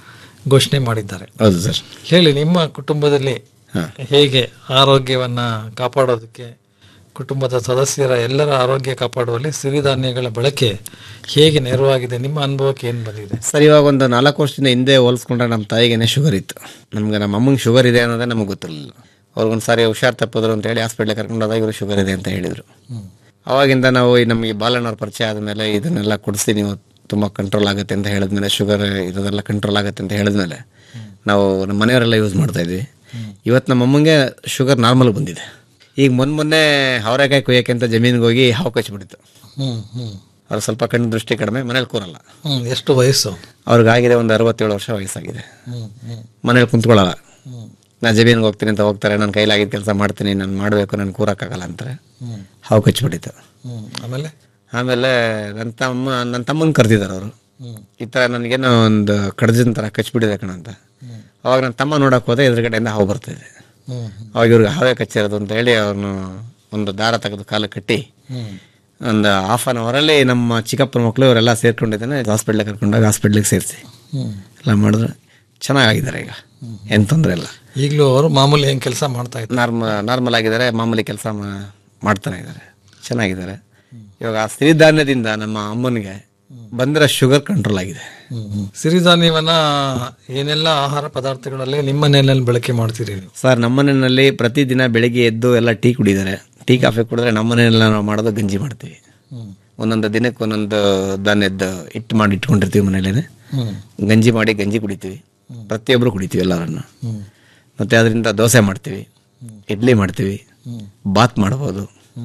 ಘೋಷಣೆ ಮಾಡಿದ್ದಾರೆ ಹೌದು ಸರ್ ಹೇಳಿ ನಿಮ್ಮ ಕುಟುಂಬದಲ್ಲಿ ಹೇಗೆ ಆರೋಗ್ಯವನ್ನ ಕಾಪಾಡೋದಕ್ಕೆ ಕುಟುಂಬದ ಸದಸ್ಯರ ಎಲ್ಲರ ಆರೋಗ್ಯ ಕಾಪಾಡುವಲ್ಲಿ ಸಿರಿಧಾನ್ಯಗಳ ಬಳಕೆ ಹೇಗೆ ನೆರವಾಗಿದೆ ನಿಮ್ಮ ಅನುಭವಕ್ಕೆ ಏನು ಬಂದಿದೆ ಸರ್ ಇವಾಗ ಒಂದು ನಾಲ್ಕು ವರ್ಷದಿಂದ ಹಿಂದೆ ಹೋಲಿಸ್ಕೊಂಡ್ರೆ ನಮ್ಮ ತಾಯಿಗೇನೆ ಶುಗರ್ ಇತ್ತು ನಮ್ಗೆ ನಮ್ಮ ಅಮ್ಮಂಗೆ ಶುಗರ್ ಇದೆ ಅನ್ನೋದೇ ನಮಗೆ ಗೊತ್ತಿರಲಿಲ್ಲ ಅವ್ರಿಗೊಂದು ಸಾರಿ ಹುಷಾರ್ ತಪ್ಪಿದ್ರು ಅಂತ ಹೇಳಿ ಹಾಸ್ಪಿಟ್ಲಿಗೆ ಕರ್ಕೊಂಡು ಹೋದಾಗ ಇವರು ಶುಗರ್ ಇದೆ ಅಂತ ಹೇಳಿದರು ಅವಾಗಿಂದ ನಾವು ಈ ನಮಗೆ ಬಾಲಣ್ಣವ್ರ ಪರಿಚಯ ಆದಮೇಲೆ ಇದನ್ನೆಲ್ಲ ಕೊಡಿಸಿ ನೀವು ತುಂಬ ಕಂಟ್ರೋಲ್ ಆಗುತ್ತೆ ಅಂತ ಹೇಳಿದ್ಮೇಲೆ ಶುಗರ್ ಇರೋದೆಲ್ಲ ಕಂಟ್ರೋಲ್ ಆಗುತ್ತೆ ಅಂತ ಹೇಳಿದ್ಮೇಲೆ ನಾವು ನಮ್ಮ ಮನೆಯವರೆಲ್ಲ ಯೂಸ್ ಮಾಡ್ತಾ ಇದ್ವಿ ಇವತ್ತು ನಮ್ಮ ಅಮ್ಮಂಗೆ ಶುಗರ್ ನಾರ್ಮಲ್ ಬಂದಿದೆ ಈಗ ಮೊನ್ನೆ ಮೊನ್ನೆ ಅವರೆಕಾಯಿ ಕೊಯ್ಯೋಕೆ ಅಂತ ಜಮೀನಿಗೆ ಹೋಗಿ ಹಾವು ಕಚ್ಚಿಬಿಟ್ಟಿತ್ತು ಹ್ಮ್ ಹ್ಮ್ ಅವ್ರು ಸ್ವಲ್ಪ ಕಣ್ಣು ದೃಷ್ಟಿ ಕಡಿಮೆ ಮನೇಲಿ ಕೂರಲ್ಲ ಹ್ಮ್ ಎಷ್ಟು ವಯಸ್ಸು ಅವ್ರಿಗಾಗಿದೆ ಒಂದು ಅರವತ್ತೇಳು ವರ್ಷ ವಯಸ್ಸಾಗಿದೆ ಹ್ಮ್ ಹ್ಮ್ ಮನೇಲಿ ಕುಂತ್ಕೊಳ್ಳಲ್ಲ ನಾನು ಜಮೀನಿಗೆ ಹೋಗ್ತೀನಿ ಅಂತ ಹೋಗ್ತಾರೆ ನನ್ನ ಕೈಲಾಗಿದ್ದ ಕೆಲಸ ಮಾಡ್ತೀನಿ ನಾನು ಮಾಡಬೇಕು ನಾನು ಕೂರಕ್ಕಾಗಲ್ಲ ಅಂತಾರೆ ಹ್ಮ್ ಹಾವು ಕಚ್ಚಿಬಿಟ್ಟಿತ್ತು ಹ್ಮ್ ಆಮೇಲೆ ಆಮೇಲೆ ನನ್ನ ತಮ್ಮ ನನ್ನ ತಮ್ಮನ ಕರೆದಿದ್ದಾರೆ ಅವರು ಈ ಥರ ನನಗೇನೋ ಒಂದು ಕಡ್ಜಿನ ಥರ ಕಚ್ಬಿಟ್ಟಿದೆ ಕಣ ಅಂತ ಅವಾಗ ನನ್ನ ತಮ್ಮ ನೋಡಕ್ಕೆ ಹೋದೆ ಎದುರುಗಡೆಯಿಂದ ಹಾವು ಬರ್ತಿದೆ ಹ್ಮ್ ಅವಾಗ ಇವ್ರಿಗೆ ಹಾವೇ ಕಚ್ಚಿರೋದು ಅಂತ ಹೇಳಿ ಅವನು ಒಂದು ದಾರ ತೆಗೆದು ಕಾಲು ಕಟ್ಟಿ ಹ್ಮ್ ಒಂದು ಹಾಫ್ ಆನ್ ಅವರಲ್ಲಿ ನಮ್ಮ ಚಿಕ್ಕಪ್ಪನ ಮಕ್ಕಳು ಇವರೆಲ್ಲ ಸೇರ್ಕೊಂಡಿದ್ದಾನೆ ಹಾಸ್ಪಿಟ್ಲಿಗೆ ಕರ್ಕೊಂಡೋಗಿ ಹಾಸ್ಪಿಟ್ಲಿಗೆ ಸೇರಿಸಿ ಹ್ಮ್ ಎಲ್ಲ ಮಾಡಿದ್ರು ಚೆನ್ನಾಗಿದ್ದಾರೆ ಈಗ ಏನು ತೊಂದರೆ ಇಲ್ಲ ಈಗಲೂ ಅವರು ಮಾಮೂಲಿ ಹೆಂಗ್ ಕೆಲಸ ಮಾಡ್ತಾ ಇದ್ದಾರೆ ನಾರ್ಮ ನಾರ್ಮಲ್ ಆಗಿದ್ದಾರೆ ಮಾಮೂಲಿ ಕೆಲಸ ಮಾಡ್ತಾನೆ ಇದ್ದಾರೆ ಚೆನ್ನಾಗಿದ್ದಾರೆ ಇವಾಗ ಆ ಸಿರಿಧಾನ್ಯದಿಂದ ನಮ್ಮ ಅಮ್ಮನಿಗೆ ಬಂದಿರೋ ಶುಗರ್ ಕಂಟ್ರೋಲ್ ಆಗಿದೆ ಸಿರಿಧಾನ್ಯವನ್ನ ಏನೆಲ್ಲ ಆಹಾರ ಪದಾರ್ಥಗಳಲ್ಲಿ ನಿಮ್ಮ ಮನೆಯಲ್ಲಿ ಬಳಕೆ ಮಾಡ್ತೀರಿ ನೀವು ಸರ್ ನಮ್ಮನೆಯಲ್ಲಿ ಪ್ರತಿದಿನ ಬೆಳಿಗ್ಗೆ ಎದ್ದು ಎಲ್ಲ ಟೀ ಕುಡಿದ್ದಾರೆ ಟೀ ಕಾಫಿ ಕುಡಿದ್ರೆ ನಮ್ಮನೆಲ್ಲ ನಾವು ಮಾಡೋದು ಗಂಜಿ ಮಾಡ್ತೀವಿ ಒಂದೊಂದು ದಿನಕ್ಕೆ ಒಂದೊಂದು ಧಾನ್ಯದ ಹಿಟ್ಟು ಮಾಡಿ ಇಟ್ಕೊಂಡಿರ್ತೀವಿ ಮನೇಲಿ ಹ್ಮ್ ಗಂಜಿ ಮಾಡಿ ಗಂಜಿ ಕುಡಿತೀವಿ ಪ್ರತಿಯೊಬ್ಬರು ಕುಡಿತೀವಿ ಎಲ್ಲರನ್ನು ಹ್ಮ್ ಮತ್ತು ಅದರಿಂದ ದೋಸೆ ಮಾಡ್ತೀವಿ ಇಡ್ಲಿ ಮಾಡ್ತೀವಿ ಬಾತ್ ಮಾಡ್ಬೋದು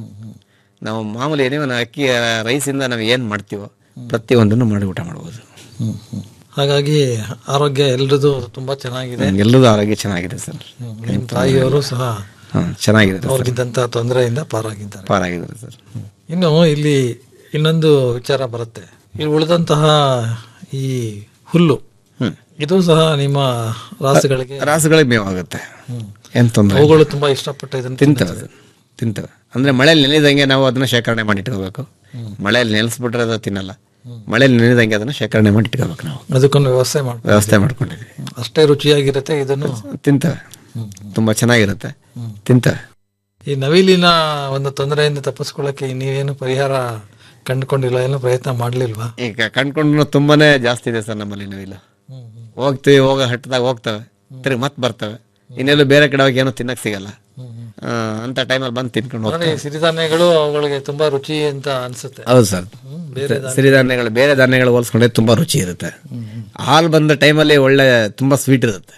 ನಾವು ಮಾಮೂಲಿ ಏನೇ ಒಂದು ಅಕ್ಕಿ ರೈಸಿಂದ ನಾವು ಏನು ಮಾಡ್ತೀವೋ ಪ್ರತಿಯೊಂದನ್ನು ಮಾಡಿ ಊಟ ಮಾಡ್ಬೋದು ಹ್ಮ್ ಹ್ಮ್ ಹಾಗಾಗಿ ಆರೋಗ್ಯ ಎಲ್ರದ್ದು ತುಂಬಾ ಚೆನ್ನಾಗಿದೆ ಎಲ್ಲರೂ ಆರೋಗ್ಯ ಚೆನ್ನಾಗಿದೆ ಸರ್ ಹ್ಮ್. ನಿಮ್ಮ ತಾಯಿಯವರು ಸಹ ಹಾಂ ಚೆನ್ನಾಗಿದೆ ಸರ್ ಅವ್ರಿಗಿದ್ದಂತ ತೊಂದರೆಯಿಂದ ಪಾರಾಗಿದ್ದಾರೆ ಪಾರಾಗಿದ್ದಾರೆ ಸರ್ ಇನ್ನು ಇಲ್ಲಿ ಇನ್ನೊಂದು ವಿಚಾರ ಬರುತ್ತೆ ಇಲ್ಲಿ ಉಳಿದಂತಹ ಈ ಹುಲ್ಲು ಹ್ಮ್. ಇದು ಸಹ ನಿಮ್ಮ ರಾಸುಗಳಿಗೆ ರಾಸುಗಳಿಗೆ ಮೇವಾಗುತ್ತೆ ಹ್ಮ್. ಏನು ತೊಂದರೆ ಅವುಗಳು ತುಂಬಾ ಇಷ್ಟಪಟ್ಟು ಇದನ್ನು ತಿಂತವೆ ಅದು. ತಿಂತವೆ ಅಂದರೆ ಮಳೆಯಲ್ಲಿ ನೆನೆದಂಗೆ ನಾವು ಅದನ್ನ ಶೇಖರಣೆ ಮಾಡಿ ಇಟ್ಕೋಬೇಕು ಮಳೆಯಲ್ಲಿ ನೆನೆಸ್ಬಿಟ್ರೆ ಅದು ತಿನ್ನಲ್ಲ ಮಳೆಯಲ್ಲಿ ನೆನೆದಂಗೆ ಅದನ್ನು ಶೇಖರಣೆ ಮಾಡಿ ಇಟ್ಕೋಬೇಕು ನಾವು ಅದಕ್ಕೊಂದು ವ್ಯವಸ್ಥೆ ಮಾಡಿ ವ್ಯವಸ್ಥೆ ಮಾಡ್ಕೊಂಡಿದ್ವಿ ಅಷ್ಟೇ ರುಚಿಯಾಗಿರುತ್ತೆ ಇದನ್ನು ತಿಂತವೆ ತುಂಬ ಚೆನ್ನಾಗಿರುತ್ತೆ ತಿಂತವೆ ಈ ನವಿಲಿನ ಒಂದು ತೊಂದರೆಯಿಂದ ತಪ್ಪಿಸ್ಕೊಳ್ಳಕ್ಕೆ ನೀವೇನು ಪರಿಹಾರ ಕಂಡುಕೊಂಡಿಲ್ಲ ಏನೋ ಪ್ರಯತ್ನ ಮಾಡ್ಲಿಲ್ವಾ ಈಗ ಕಂಡ್ಕೊಂಡು ತುಂಬಾನೇ ಜಾಸ್ತಿ ಇದೆ ಸರ್ ನಮ್ಮಲ್ಲಿ ನಾವಿಲ್ಲ ಹೋಗ್ತೀವಿ ಹೋಗೋ ಹಟ್ಟದಾಗ ಹೋಗ್ತವೆ ತಿರ್ಗಿ ಮತ್ತೆ ಬರ್ತವೆ ಇನ್ನೆಲ್ಲೂ ಬೇರೆ ಕಡೆ ಹೋಗಿ ಏನೂ ತಿನ್ನಕ್ ಸಿಗಲ್ಲ ಆ, ಅಂತ ಟೈಮಲ್ಲಿ ಬಂದು ತಿನ್ಕೊಂಡು ಅಂದ್ರೆ ಹೋಗ್ತವೆ ಈ ಸಿರಿಧಾನ್ಯಗಳು ಅವುಗಳಿಗೆ ತುಂಬಾ ರುಚಿ ಅಂತ ಅನ್ಸುತ್ತೆ ಹೌದು ಸರ್ ಹ್ಮ್, ಬೇರೆ ಸಿರಿಧಾನ್ಯಗಳು ಬೇರೆ ಧಾನ್ಯಗಳು ಹೋಲಿಸ್ಕೊಂಡ್ರೆ ತುಂಬಾ ರುಚಿ ಇರುತ್ತೆ ಹಾಲು ಬಂದ ಟೈಮಲ್ಲಿ ಒಳ್ಳೆ ತುಂಬಾ ಸ್ವೀಟ್ ಇರುತ್ತೆ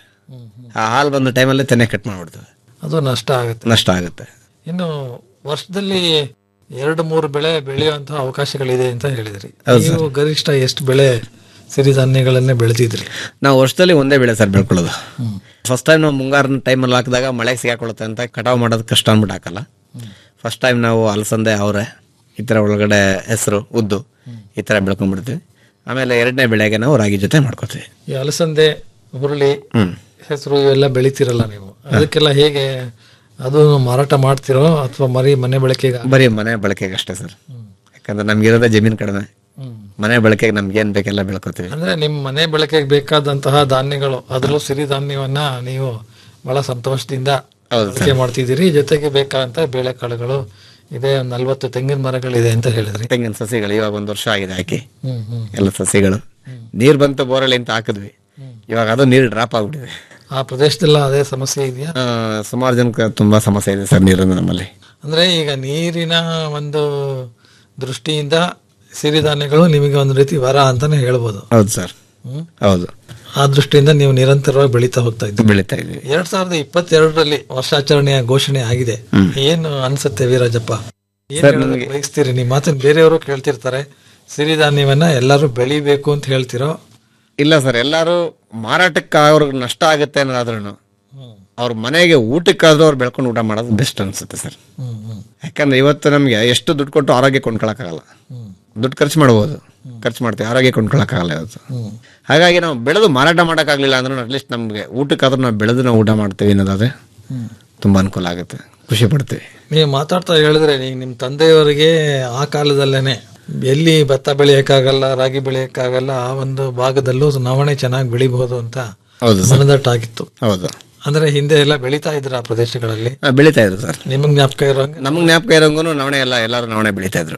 ಆ ಹಾಲು ಬಂದ ಟೈಮಲ್ಲಿ ತೆನೆ ಕಟ್ ಮಾಡ್ಬಿಡ್ತವೆ ಅದು ನಷ್ಟ ಆಗುತ್ತೆ ನಷ್ಟ ಆಗುತ್ತೆ ಇನ್ನು ವರ್ಷದಲ್ಲಿ ಎರಡು ಮೂರು ಬೆಳೆ ಬೆಳೆಯುವಂತಹ ಅವಕಾಶಗಳಿದೆ ಅಂತ ಹೇಳಿದ್ರಿ ಹೌದು ನೀವು ಗರಿಷ್ಠ ಎಷ್ಟು ಬೆಳೆ ಸಿರಿಧಾನ್ಯಗಳನ್ನೇ ಬೆಳೆದಿದ್ರಿ ನಾವು ವರ್ಷದಲ್ಲಿ ಒಂದೇ ಬೆಳೆ ಸರ್ ಬೆಳ್ಕೊಳ್ಳೋದು ಫಸ್ಟ್ ಟೈಮ್ ನಾವು ಮುಂಗಾರಿನ ಟೈಮಲ್ಲಿ ಹಾಕಿದಾಗ ಮಳೆಗೆ ಸಿಗಾಕೊಳ್ಳುತ್ತೆ ಅಂತ ಕಟಾವು ಮಾಡೋದು ಕಷ್ಟ ಅಂದ್ಬಿಟ್ಟು ಹಾಕಲ್ಲ ಫಸ್ಟ್ ಟೈಮ್ ನಾವು ಅಲಸಂದೆ ಅವರೆ ಈ ಥರ ಒಳಗಡೆ ಹೆಸರು ಉದ್ದು ಈ ಥರ ಬೆಳ್ಕೊಂಡ್ಬಿಡ್ತೀವಿ ಆಮೇಲೆ ಎರಡನೇ ಬೆಳೆಗೆ ನಾವು ರಾಗಿ ಜೊತೆ ಮಾಡ್ಕೋತೀವಿ ಈ ಅಲಸಂದೆ ಹುರುಳಿ ಹ್ಮ್. ಹೆಸರು ಇವೆಲ್ಲ ಬೆಳಿತೀರಲ್ಲ ನೀವು ಅದಕ್ಕೆಲ್ಲ ಹೇಗೆ ಅದು ಮಾರಾಟ ಮಾಡ್ತಿರೋ ಅಥವಾ ಮರಿ ಮನೆ ಬಳಕೆಗೆ ಬರೀ ಮನೆ ಬಳಕೆಗೆ ಅಷ್ಟೇ ಸರ್ ಯಾಕಂದ್ರೆ ನಮ್ಗಿರೋದೇ ಜಮೀನು ಕಡಿಮೆ ಮನೆ ಬಳಕೆಗೆ ನಮ್ಗೆ ಏನು ಬೇಕೆಲ್ಲ ಬೆಳ್ಕೊತೀವಿ ಅಂದ್ರೆ ನಿಮ್ಮ ಮನೆ ಬಳಕೆಗೆ ಬೇಕಾದಂತಹ ಧಾನ್ಯಗಳು ಅದರಲ್ಲೂ ಸಿರಿಧಾನ್ಯವನ್ನ ನೀವು ಬಹಳ ಸಂತೋಷದಿಂದ ಹೌದು ಬಳಕೆ ಮಾಡ್ತಿದ್ದೀರಿ ಜೊತೆಗೆ ಬೇಕಾದಂತ ಬೇಳೆಕಾಳುಗಳು ಇದೆ ಒಂದ್ ನಲ್ವತ್ತು ತೆಂಗಿನ ಮರಗಳಿದೆ ಅಂತ ಹೇಳಿದ್ರಿ ತೆಂಗಿನ ಸಸಿಗಳು ಇವಾಗ ಒಂದು ವರ್ಷ ಆಗಿದೆ ಹಾಕಿ ಹ್ಮ್ ಹ್ಮ್ ಎಲ್ಲ ಸಸಿಗಳು ನೀರು ಬಂತು ಬೋರಲ್ಲಿ ಅಂತ ಹಾಕಿದ್ವಿ ಇವಾಗ ಅದು ನೀರು ಡ್ರಾಪ್ ಆಗ್ಬಿಟ್ಟಿದೆ ಆ ಪ್ರದೇಶದಲ್ಲ ಅದೇ ಸಮಸ್ಯೆ ಇದೆಯಾ ಆ, ಸುಮಾರು ಜನಕ್ಕೆ ತುಂಬಾ ಸಮಸ್ಯೆ ಇದೆ ಸರ್ ನೀರಿನ ನಮ್ಮಲ್ಲಿ ಅಂದ್ರೆ ಈಗ ನೀರಿನ ಒಂದು ದೃಷ್ಟಿಯಿಂದ ಸಿರಿಧಾನ್ಯಗಳು ನಿಮಗೆ ಒಂದು ರೀತಿ ವರ ಅಂತಾನೆ ಹೇಳ್ಬೋದು ಹೌದು ಸರ್ ಹ್ಮ್. ಹೌದು ಆ ದೃಷ್ಟಿಯಿಂದ ನೀವು ನಿರಂತರವಾಗಿ ಬೆಳೀತಾ ಹೋಗ್ತಾ ಇದ್ದೀರಿ ಬೆಳೀತಾ ಇದ್ವಿ ಎರಡ್ ಸಾವಿರದ ಇಪ್ಪತ್ತೆರಡರಲ್ಲಿ ವರ್ಷಾಚರಣೆಯ ಘೋಷಣೆ ಆಗಿದೆ ಏನು ಅನ್ಸುತ್ತೆ ವೀರಜಪ್ಪ ಏನ್ ಸರ್, ಹೇಳೋದಕ್ಕೆ ನಮ್ಗೆ- ಬಯಸ್ತೀರಿ ನಿಮ್ಮ ಮಾತನ್ನ ಬೇರೆಯವರು ಕೇಳ್ತಿರ್ತಾರೆ ಸಿರಿಧಾನ್ಯವನ್ನ ಎಲ್ಲರೂ ಬೆಳಿಬೇಕು ಅಂತ ಹೇಳ್ತಿರೋ ಇಲ್ಲ ಸರ್ ಎಲ್ಲರೂ ಮಾರಾಟಕ್ಕೆ ಅವ್ರಿಗೆ ನಷ್ಟ ಆಗುತ್ತೆ ಅನ್ನೋದಾದ್ರೂ ಅವ್ರ ಮನೆಗೆ ಊಟಕ್ಕಾದ್ರೂ ಅವ್ರು ಬೆಳ್ಕೊಂಡು ಊಟ ಮಾಡೋದು ಬೆಸ್ಟ್ ಅನ್ಸುತ್ತೆ ಸರ್ ಯಾಕಂದ್ರೆ ಇವತ್ತು ನಮಗೆ ಎಷ್ಟು ದುಡ್ಡು ಕೊಟ್ಟು ಆರೋಗ್ಯ ಕೊಂಡ್ಕೊಳಕ್ಕಾಗಲ್ಲ ದುಡ್ಡು ಖರ್ಚು ಮಾಡ್ಬೋದು ಖರ್ಚು ಮಾಡ್ತೀವಿ ಆರೋಗ್ಯ ಕೊಂಡ್ಕೊಳಕ್ಕಾಗಲ್ಲ ಇವತ್ತು ಹಾಗಾಗಿ ನಾವು ಬೆಳೆದು ಮಾರಾಟ ಮಾಡೋಕ್ಕಾಗಲಿಲ್ಲ ಅಂದ್ರೂ ಅಟ್ಲೀಸ್ಟ್ ನಮಗೆ ಊಟಕ್ಕಾದ್ರೂ ನಾವು ಬೆಳೆದು ನಾವು ಊಟ ಮಾಡ್ತೀವಿ ಅನ್ನೋದಾದ್ರೆ ತುಂಬ ಅನುಕೂಲ ಆಗುತ್ತೆ ಖುಷಿ ಪಡ್ತೀವಿ ನೀವು ಮಾತಾಡ್ತಾ ಹೇಳಿದ್ರೆ ಈಗ ನಿಮ್ಮ ತಂದೆಯವರಿಗೆ ಆ ಕಾಲದಲ್ಲೇನೆ ಎಲ್ಲಿ ಭತ್ತ ಬೆಳೆಯಕ್ಕಾಗಲ್ಲ ರಾಗಿ ಬೆಳೆಯಕ್ಕಾಗಲ್ಲ ಆ ಒಂದು ಭಾಗದಲ್ಲೂ ನವಣೆ ಚೆನ್ನಾಗಿ ಬೆಳಿಬಹುದು ಅಂತ ಹೌದು ಸರ್ ಮನದಟ್ಟಾಗಿತ್ತು ಹೌದು ಅಂದ್ರೆ ಹಿಂದೆ ಎಲ್ಲ ಬೆಳೀತಾ ಇದ್ರ ಆ ಪ್ರದೇಶಗಳಲ್ಲಿ ಆ, ಬೆಳೀತಾ ಇದ್ರು ಸರ್ ನಿಮಗ್ ಜ್ಞಾಪಕ ಇರೋಂಗೆ ನಮಗೆ ಜ್ಞಾಪಕ ಇರೋಂಗೂ ನವಣೆ ಎಲ್ಲ ಎಲ್ಲರೂ ನವಣೆ ಬೆಳೀತಾ ಇದ್ರು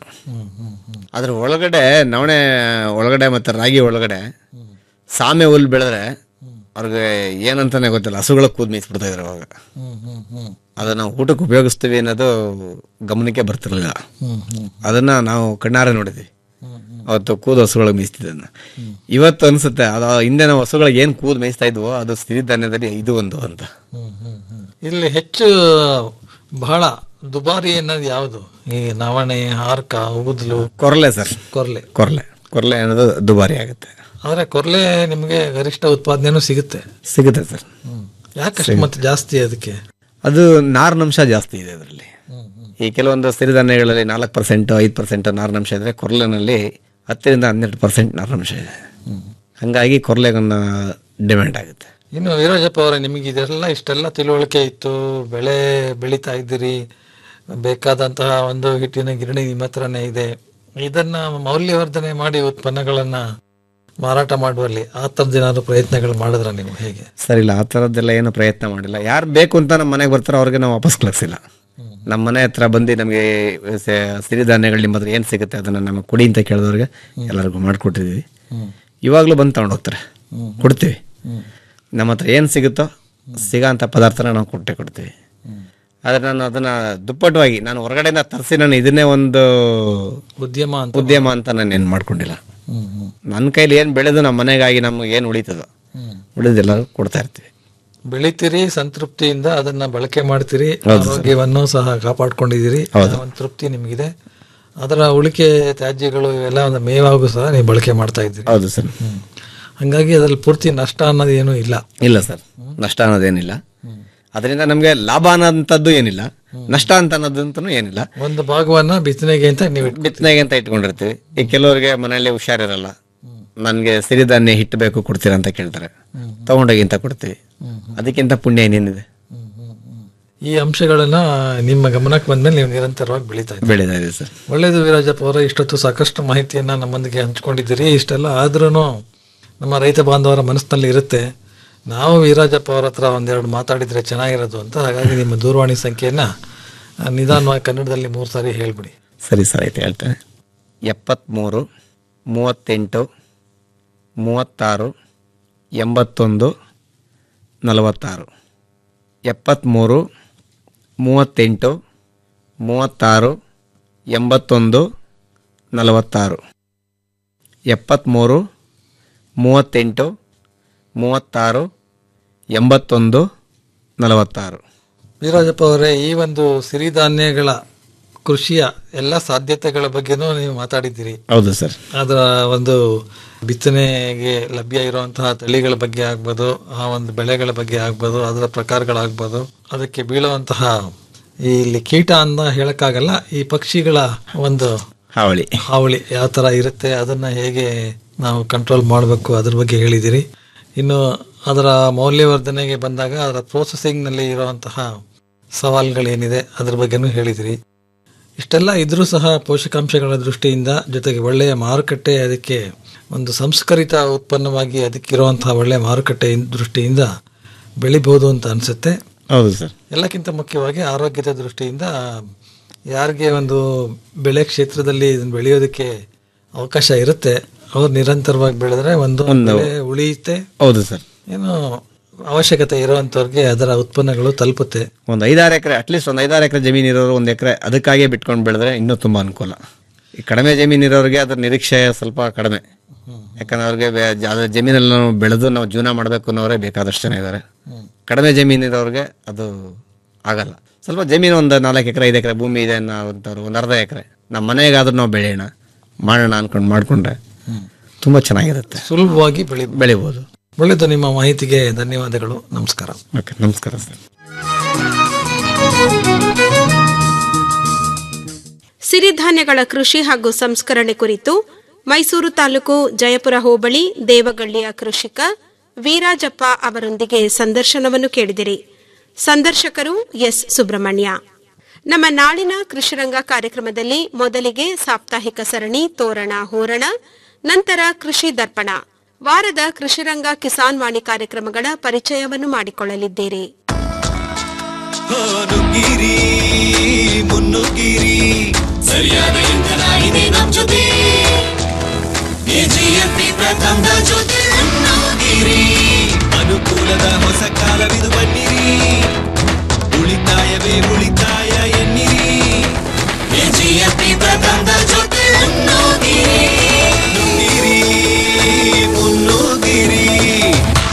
ಅದ್ರ ಒಳಗಡೆ ನವಣೆ ಒಳಗಡೆ ಮತ್ತೆ ರಾಗಿ ಒಳಗಡೆ ಸಾಮೆ ಹುಲ್ ಬೆಳೆದ್ರೆ ಅವ್ರಿಗೆ ಏನಂತಾನೆ ಗೊತ್ತಿಲ್ಲ ಹಸುಗಳ ಕೂದ್ ಮೇಯಿಸ್ಬಿಡ್ತಾ ಇದ್ರು ಅವಾಗ ಅದನ್ನ ಊಟಕ್ಕೆ ಉಪಯೋಗಿಸ್ತೀವಿ ಅನ್ನೋದು ಗಮನಕ್ಕೆ ಬರ್ತಿರ್ಲಿಲ್ಲ ಹ್ಮ್ ಹ್ಮ್ ಅದನ್ನ ನಾವು ಕಣ್ಣಾರೆ ನೋಡಿದ್ವಿ ಅವತ್ತು ಕೂದು ಹಸುಗಳಿಗೆ ಮೇಯಿಸ್ತಿದ್ದನ್ನ ಇವತ್ತು ಅನ್ಸುತ್ತೆ ಅದು ಹಿಂದೆ ನಾವು ಹಸುಗಳಿಗೆ ಏನು ಕೂದು ಮೇಯಿಸ್ತಾ ಇದ್ವೋ ಅದು ಸಿರಿಧಾನ್ಯದಲ್ಲಿ ಇದು ಒಂದು ಅಂತ ಇಲ್ಲಿ ಹೆಚ್ಚು ಬಹಳ ದುಬಾರಿ ಅನ್ನೋದು ಯಾವುದು ಈ ನವಣೆ ಹಾರ್ಕ ಊದ್ಲು ಕೊರಲೆ ಸರ್ ಕೊರ್ಲೆ ಕೊರಲೆ ಕೊರಲೆ ಅನ್ನೋದು ದುಬಾರಿ ಆಗುತ್ತೆ ಆದ್ರೆ ಕೊರ್ಲೆ ನಿಮಗೆ ಗರಿಷ್ಠ ಉತ್ಪಾದನೆನೂ ಸಿಗುತ್ತೆ ಸಿಗುತ್ತೆ ಸರ್ ಯಾಕಷ್ಟು ಮತ್ತೆ ಜಾಸ್ತಿ ಅದಕ್ಕೆ ಅದು ನಾರಿನಂಶ ಜಾಸ್ತಿ ಇದೆ ಅದರಲ್ಲಿ ಈ ಕೆಲವೊಂದು ಸಿರಿಧಾನ್ಯಗಳಲ್ಲಿ ನಾಲ್ಕು ಪರ್ಸೆಂಟ್ ಐದು ಪರ್ಸೆಂಟ್ ನಾರಿನಂಶ ಇದ್ರೆ ಕೊರಲೆನಲ್ಲಿ ಹತ್ತರಿಂದ ಹನ್ನೆರಡು ಪರ್ಸೆಂಟ್ ನಾರಿನಂಶ ಇದೆ ಹಂಗಾಗಿ ಕೊರಲೆಗನ್ನ ಡಿಮ್ಯಾಂಡ್ ಆಗುತ್ತೆ ಇನ್ನು ವೀರಜಪ್ಪ ಅವರೇ ನಿಮಗೆ ಇದೆಲ್ಲ ಇಷ್ಟೆಲ್ಲ ತಿಳುವಳಿಕೆ ಇತ್ತು ಬೆಳೆ ಬೆಳೀತಾ ಇದ್ದೀರಿ ಬೇಕಾದಂತಹ ಒಂದು ಹಿಟ್ಟಿನ ಗಿರಣಿ ನಿಮ್ಮ ಹತ್ರನೇ ಇದೆ ಇದನ್ನ ಮೌಲ್ಯವರ್ಧನೆ ಮಾಡಿ ಉತ್ಪನ್ನಗಳನ್ನ ಮಾರಾಟ ಮಾಡುವಲ್ಲಿ ಆ ಥರದ್ದು ಏನಾದ್ರು ಪ್ರಯತ್ನಗಳು ಮಾಡಿದ್ರ ನೀವು ಹೇಗೆ ಸರಿ ಇಲ್ಲ ಆ ಥರದ್ದೆಲ್ಲ ಏನು ಪ್ರಯತ್ನ ಮಾಡಿಲ್ಲ ಯಾರು ಬೇಕು ಅಂತ ನಮ್ಮ ಮನೆಗೆ ಬರ್ತಾರೋ ಅವ್ರಿಗೆ ನಾವು ವಾಪಸ್ ಕಳಿಸಿಲ್ಲ ನಮ್ಮ ಮನೆ ಹತ್ರ ಬಂದು ನಮಗೆ ಸ- ಸಿರಿಧಾನ್ಯಗಳು ನಿಮ್ಮ ಹತ್ರ ಏನು ಸಿಗುತ್ತೆ ಅದನ್ನು ನಮಗೆ ಕೊಡಿ ಅಂತ ಕೇಳಿದವ್ರಿಗೆ ಎಲ್ಲರಿಗೂ ಮಾಡಿಕೊಟ್ಟಿದ್ದೀವಿ ಇವಾಗಲೂ ಬಂದು ತಗೊಂಡು ಹೋಗ್ತಾರೆ ಕೊಡ್ತೀವಿ ನಮ್ಮ ಹತ್ರ ಏನು ಸಿಗುತ್ತೋ ಸಿಗೋಂಥ ಪದಾರ್ಥನ ನಾವು ಕೊಟ್ಟೆ ಕೊಡ್ತೀವಿ ಆದರೆ ನಾನು ಅದನ್ನು ದುಪ್ಪಟ್ಟವಾಗಿ ನಾನು ಹೊರಗಡೆಯಿಂದ ತರಿಸಿ ನಾನು ಇದನ್ನೇ ಒಂದು ಉದ್ಯಮ ಅಂತ ಉದ್ಯಮ ಅಂತ ನಾನು ಏನು ಮಾಡ್ಕೊಂಡಿಲ್ಲ ನನ್ನ ಕೈಲಿ ಏನು ಬೆಳೆದು ನಮ್ಮ ಮನೆಗಾಗಿ ನಮಗೆ ಏನು ಉಳಿತದೋ ಉಳಿದೆಲ್ಲರೂ ಕೊಡ್ತಾ ಇರ್ತೀವಿ ಬೆಳಿತೀರಿ ಸಂತೃಪ್ತಿಯಿಂದ ಅದನ್ನ ಬಳಕೆ ಮಾಡ್ತೀರಿ ಹೌದು ಸರ್. ಆರೋಗ್ಯವನ್ನು ಸಹ ಕಾಪಾಡ್ಕೊಂಡಿದ್ದೀರಿ ಹೌದು. ಆ ಒಂದು ತೃಪ್ತಿ ನಿಮಗಿದೆ ಅದರ ಉಳಿಕೆ ತ್ಯಾಜ್ಯಗಳು ಇವೆಲ್ಲ ಒಂದು ಮೇವಾಗೂ ಸಹ ನೀವು ಬಳಕೆ ಮಾಡ್ತಾ ಇದ್ದೀರಿ ಹೌದು ಸರ್ ಹಂಗಾಗಿ ಅದ್ರಲ್ಲಿ ಪೂರ್ತಿ ನಷ್ಟ ಅನ್ನೋದು ಏನೂ ಇಲ್ಲ ಇಲ್ಲ ಸರ್ ನಷ್ಟ ಅನ್ನೋದೇನಿಲ್ಲ ಅದರಿಂದ ನಮಗೆ ಲಾಭ ಅನ್ನೋಂಥದ್ದು ಏನಿಲ್ಲ ನಷ್ಟ ಅಂತ ಅನ್ನೋದಂತೂ ಏನಿಲ್ಲ ಒಂದು ಭಾಗವನ್ನ ಬಿತ್ತನೆಗೆ ಅಂತ ನೀವು ಬಿತ್ತನೆಗೆ ಅಂತ ಇಟ್ಕೊಂಡಿರ್ತೀವಿ ಈಗ ಕೆಲವರಿಗೆ ಮನೆಯಲ್ಲಿ ಹುಷಾರಿರಲ್ಲ ನನಗೆ ಸಿರಿಧಾನ್ಯ ಹಿಟ್ಟು ಬೇಕು ಕೊಡ್ತೀರಾ ಅಂತ ಕೇಳ್ತಾರೆ ತಗೊಂಡೋಗಿ ಅಂತ ಕೊಡ್ತೀವಿ ಅದಕ್ಕಿಂತ ಪುಣ್ಯ ಏನೇನಿದೆ ಈ ಅಂಶಗಳನ್ನ ನಿಮ್ಮ ಗಮನಕ್ಕೆ ಬಂದ್ಮೇಲೆ ನೀವು ನಿರಂತರವಾಗಿ ಬೆಳೀತಾ ಇದ್ದೀರಿ ಬೆಳೀತಾ ಇದೆ ಸರ್ ಒಳ್ಳೇದು ವೀರಾಜಪ್ಪ ಅವರ ಇಷ್ಟೊತ್ತು ಸಾಕಷ್ಟು ಮಾಹಿತಿಯನ್ನ ನಮ್ಮೊಂದಿಗೆ ಹಂಚ್ಕೊಂಡಿದ್ದೀರಿ ಇಷ್ಟೆಲ್ಲ ಆದ್ರೂ ನಮ್ಮ ರೈತ ಬಾಂಧವರ ಮನಸ್ಸಿನಲ್ಲಿ ಇರುತ್ತೆ ನಾವು ವೀರಾಜಪ್ಪ ಅವರ ಹತ್ರ ಒಂದೆರಡು ಮಾತಾಡಿದ್ರೆ ಚೆನ್ನಾಗಿರೋದು ಅಂತ ಹಾಗಾಗಿ ನಿಮ್ಮ ದೂರವಾಣಿ ಸಂಖ್ಯೆಯನ್ನ ಆ, ನಿಧಾನವಾಗಿ ಕನ್ನಡದಲ್ಲಿ ಮೂರು ಸಾರಿ ಹೇಳ್ಬಿಡಿ ಸರಿ ಸರ್ ಆಯ್ತು ಹೇಳ್ತೇನೆ ಎಪ್ಪತ್ತ್ಮೂರು ಮೂವತ್ತೆಂಟು ಮೂವತ್ತಾರು ಎಂಬತ್ತೊಂದು ನಲವತ್ತಾರು ಎಪ್ಪತ್ತ್ಮೂರು ಮೂವತ್ತೆಂಟು ಮೂವತ್ತಾರು ಎಂಬತ್ತೊಂದು ನಲವತ್ತಾರು ಎಪ್ಪತ್ತ್ಮೂರು ಮೂವತ್ತೆಂಟು ಮೂವತ್ತಾರು ಎಂಬತ್ತೊಂದು ನಲವತ್ತಾರು ವೀರಾಜಪ್ಪ ಅವರೇ ಈ ಒಂದು ಸಿರಿಧಾನ್ಯಗಳ ಕೃಷಿಯ ಎಲ್ಲ ಸಾಧ್ಯತೆಗಳ ಬಗ್ಗೆನೂ ನೀವು ಮಾತಾಡಿದ್ದೀರಿ ಹೌದು ಸರ್ ಅದರ ಒಂದು ಬಿತ್ತನೆಗೆ ಲಭ್ಯ ಇರುವಂತಹ ತಳಿಗಳ ಬಗ್ಗೆ ಆಗ್ಬೋದು ಆ ಒಂದು ಬೆಳೆಗಳ ಬಗ್ಗೆ ಆಗ್ಬೋದು ಅದರ ಪ್ರಕಾರಗಳಾಗ್ಬೋದು ಅದಕ್ಕೆ ಬೀಳುವಂತಹ ಈ ಇಲ್ಲಿ ಕೀಟ ಅಂತ ಹೇಳಕ್ಕಾಗಲ್ಲ ಈ ಪಕ್ಷಿಗಳ ಒಂದು ಹಾವಳಿ ಹಾವಳಿ ಯಾವ ತರ ಇರುತ್ತೆ ಅದನ್ನ ಹೇಗೆ ನಾವು ಕಂಟ್ರೋಲ್ ಮಾಡಬೇಕು ಅದ್ರ ಬಗ್ಗೆ ಹೇಳಿದಿರಿ ಇನ್ನು ಅದರ ಮೌಲ್ಯವರ್ಧನೆಗೆ ಬಂದಾಗ ಅದರ processing ನಲ್ಲಿ ಇರುವಂತಹ ಸವಾಲುಗಳೇನಿದೆ ಅದ್ರ ಬಗ್ಗೆನೂ ಹೇಳಿದಿರಿ ಇಷ್ಟೆಲ್ಲ ಇದ್ರೂ ಸಹ ಪೋಷಕಾಂಶಗಳ ದೃಷ್ಟಿಯಿಂದ ಜೊತೆಗೆ ಒಳ್ಳೆಯ ಮಾರುಕಟ್ಟೆ ಅದಕ್ಕೆ ಒಂದು ಸಂಸ್ಕರಿತ ಉತ್ಪನ್ನವಾಗಿ ಅದಕ್ಕಿರುವಂತಹ ಒಳ್ಳೆಯ ಮಾರುಕಟ್ಟೆ ಇನ್- ದೃಷ್ಟಿಯಿಂದ ಬೆಳಿಬಹುದು ಅಂತ ಅನ್ಸುತ್ತೆ ಹೌದು ಸರ್ ಎಲ್ಲಕ್ಕಿಂತ ಮುಖ್ಯವಾಗಿ ಆರೋಗ್ಯದ ದೃಷ್ಟಿಯಿಂದ ಯಾರಿಗೆ ಒಂದು ಬೆಳೆ ಕ್ಷೇತ್ರದಲ್ಲಿ ಇದನ್ನ ಬೆಳೆಯೋದಕ್ಕೆ ಅವಕಾಶ ಇರುತ್ತೆ ಅವ್ರು ನಿರಂತರವಾಗಿ ಬೆಳೆದ್ರೆ ಒಂದು ಒಂದು- ಬೆಳೆ ಉಳಿಯುತ್ತೆ ಹೌದು ಸರ್ ಏನು ಅವಶ್ಯಕತೆ ಇರುವಂತವ್ರಿಗೆ ಅದರ ಉತ್ಪನ್ನಗಳು ತಲುಪುತ್ತೆ ಒಂದು ಐದಾರು ಎಕರೆ ಅಟ್ಲೀಸ್ಟ್ ಒಂದು ಐದಾರು ಎಕರೆ ಜಮೀನು ಇರೋರು ಒಂದು ಎಕರೆ ಅದಕ್ಕಾಗಿಯೇ ಬಿಟ್ಕೊಂಡು ಬೆಳೆದ್ರೆ ಇನ್ನೂ ತುಂಬ ಅನುಕೂಲ ಈ ಕಡಿಮೆ ಜಮೀನು ಇರೋರಿಗೆ ಅದ್ರ ನಿರೀಕ್ಷೆ ಸ್ವಲ್ಪ ಕಡಿಮೆ ಯಾಕಂದ್ರೆ ಅವ್ರಿಗೆ ಬೆ- ಜ- ಅದ್ರ ಜಮೀನಲ್ಲಿ ನಾವು ಬೆಳೆದು ನಾವು ಜೀವನ ಮಾಡಬೇಕು ಅನ್ನೋರೇ ಬೇಕಾದಷ್ಟು ಜನ ಇದ್ದಾರೆ ಕಡಿಮೆ ಜಮೀನು ಇರೋರಿಗೆ ಅದು ಆಗಲ್ಲ ಸ್ವಲ್ಪ ಜಮೀನು ಒಂದು ನಾಲ್ಕು ಎಕರೆ ಐದು ಎಕರೆ ಭೂಮಿ ಇದೆ ಅನ್ನೋಂಥವ್ರು ಒಂದು ಅರ್ಧ ಎಕರೆ ನಮ್ಮ ಮನೆಗಾದ್ರೂ ನಾವು ಬೆಳೆಯೋಣ ಮಾಡೋಣ ಅನ್ಕೊಂಡು ಮಾಡಿಕೊಂಡ್ರೆ ತುಂಬ ಚೆನ್ನಾಗಿರುತ್ತೆ ಸುಲಭವಾಗಿ ಬೆಳಿ ಬೆಳಿಬೋದು ಒಳ್ಳೆಯದು ನಿಮ್ಮ ಮಾಹಿತಿಗೆ ಧನ್ಯವಾದಗಳು ನಮಸ್ಕಾರ ಓಕೆ ನಮಸ್ಕಾರ ಸರ್ ಸಿರಿಧಾನ್ಯಗಳ ಕೃಷಿ ಹಾಗೂ ಸಂಸ್ಕರಣೆ ಕುರಿತು ಮೈಸೂರು ತಾಲೂಕು ಜಯಪುರ ಹೋಬಳಿ ದೇವಗಳ್ಳಿಯ ಕೃಷಿಕ ವೀರಾಜಪ್ಪ ಅವರೊಂದಿಗೆ ಸಂದರ್ಶನವನ್ನು ಕೇಳಿದಿರಿ ಸಂದರ್ಶಕರು ಎಸ್ ಸುಬ್ರಹ್ಮಣ್ಯ ನಮ್ಮ ನಾಳಿನ ಕೃಷಿರಂಗ ಕಾರ್ಯಕ್ರಮದಲ್ಲಿ ಮೊದಲಿಗೆ ಸಾಪ್ತಾಹಿಕ ಸರಣಿ ತೋರಣ ಹೋರಣ ನಂತರ ಕೃಷಿ ದರ್ಪಣ ವಾರದ ಕೃಷಿರಂಗ ಕಿಸಾನ್ ವಾಣಿ ಕಾರ್ಯಕ್ರಮಗಳ ಪರಿಚಯವನ್ನು ಮಾಡಿಕೊಳ್ಳಲಿದ್ದೀರಿ ನುಗ್ಗಿರಿ ಮುನ್ನುಗ್ಗಿರಿ ಸರಿಯಾದ ಇಂಧನ ಇದೆ ನಮ್ ಜೊತೆ ಎಜಿಎಂಪಿ ಪ್ರಥಮದ ಜೊತೆ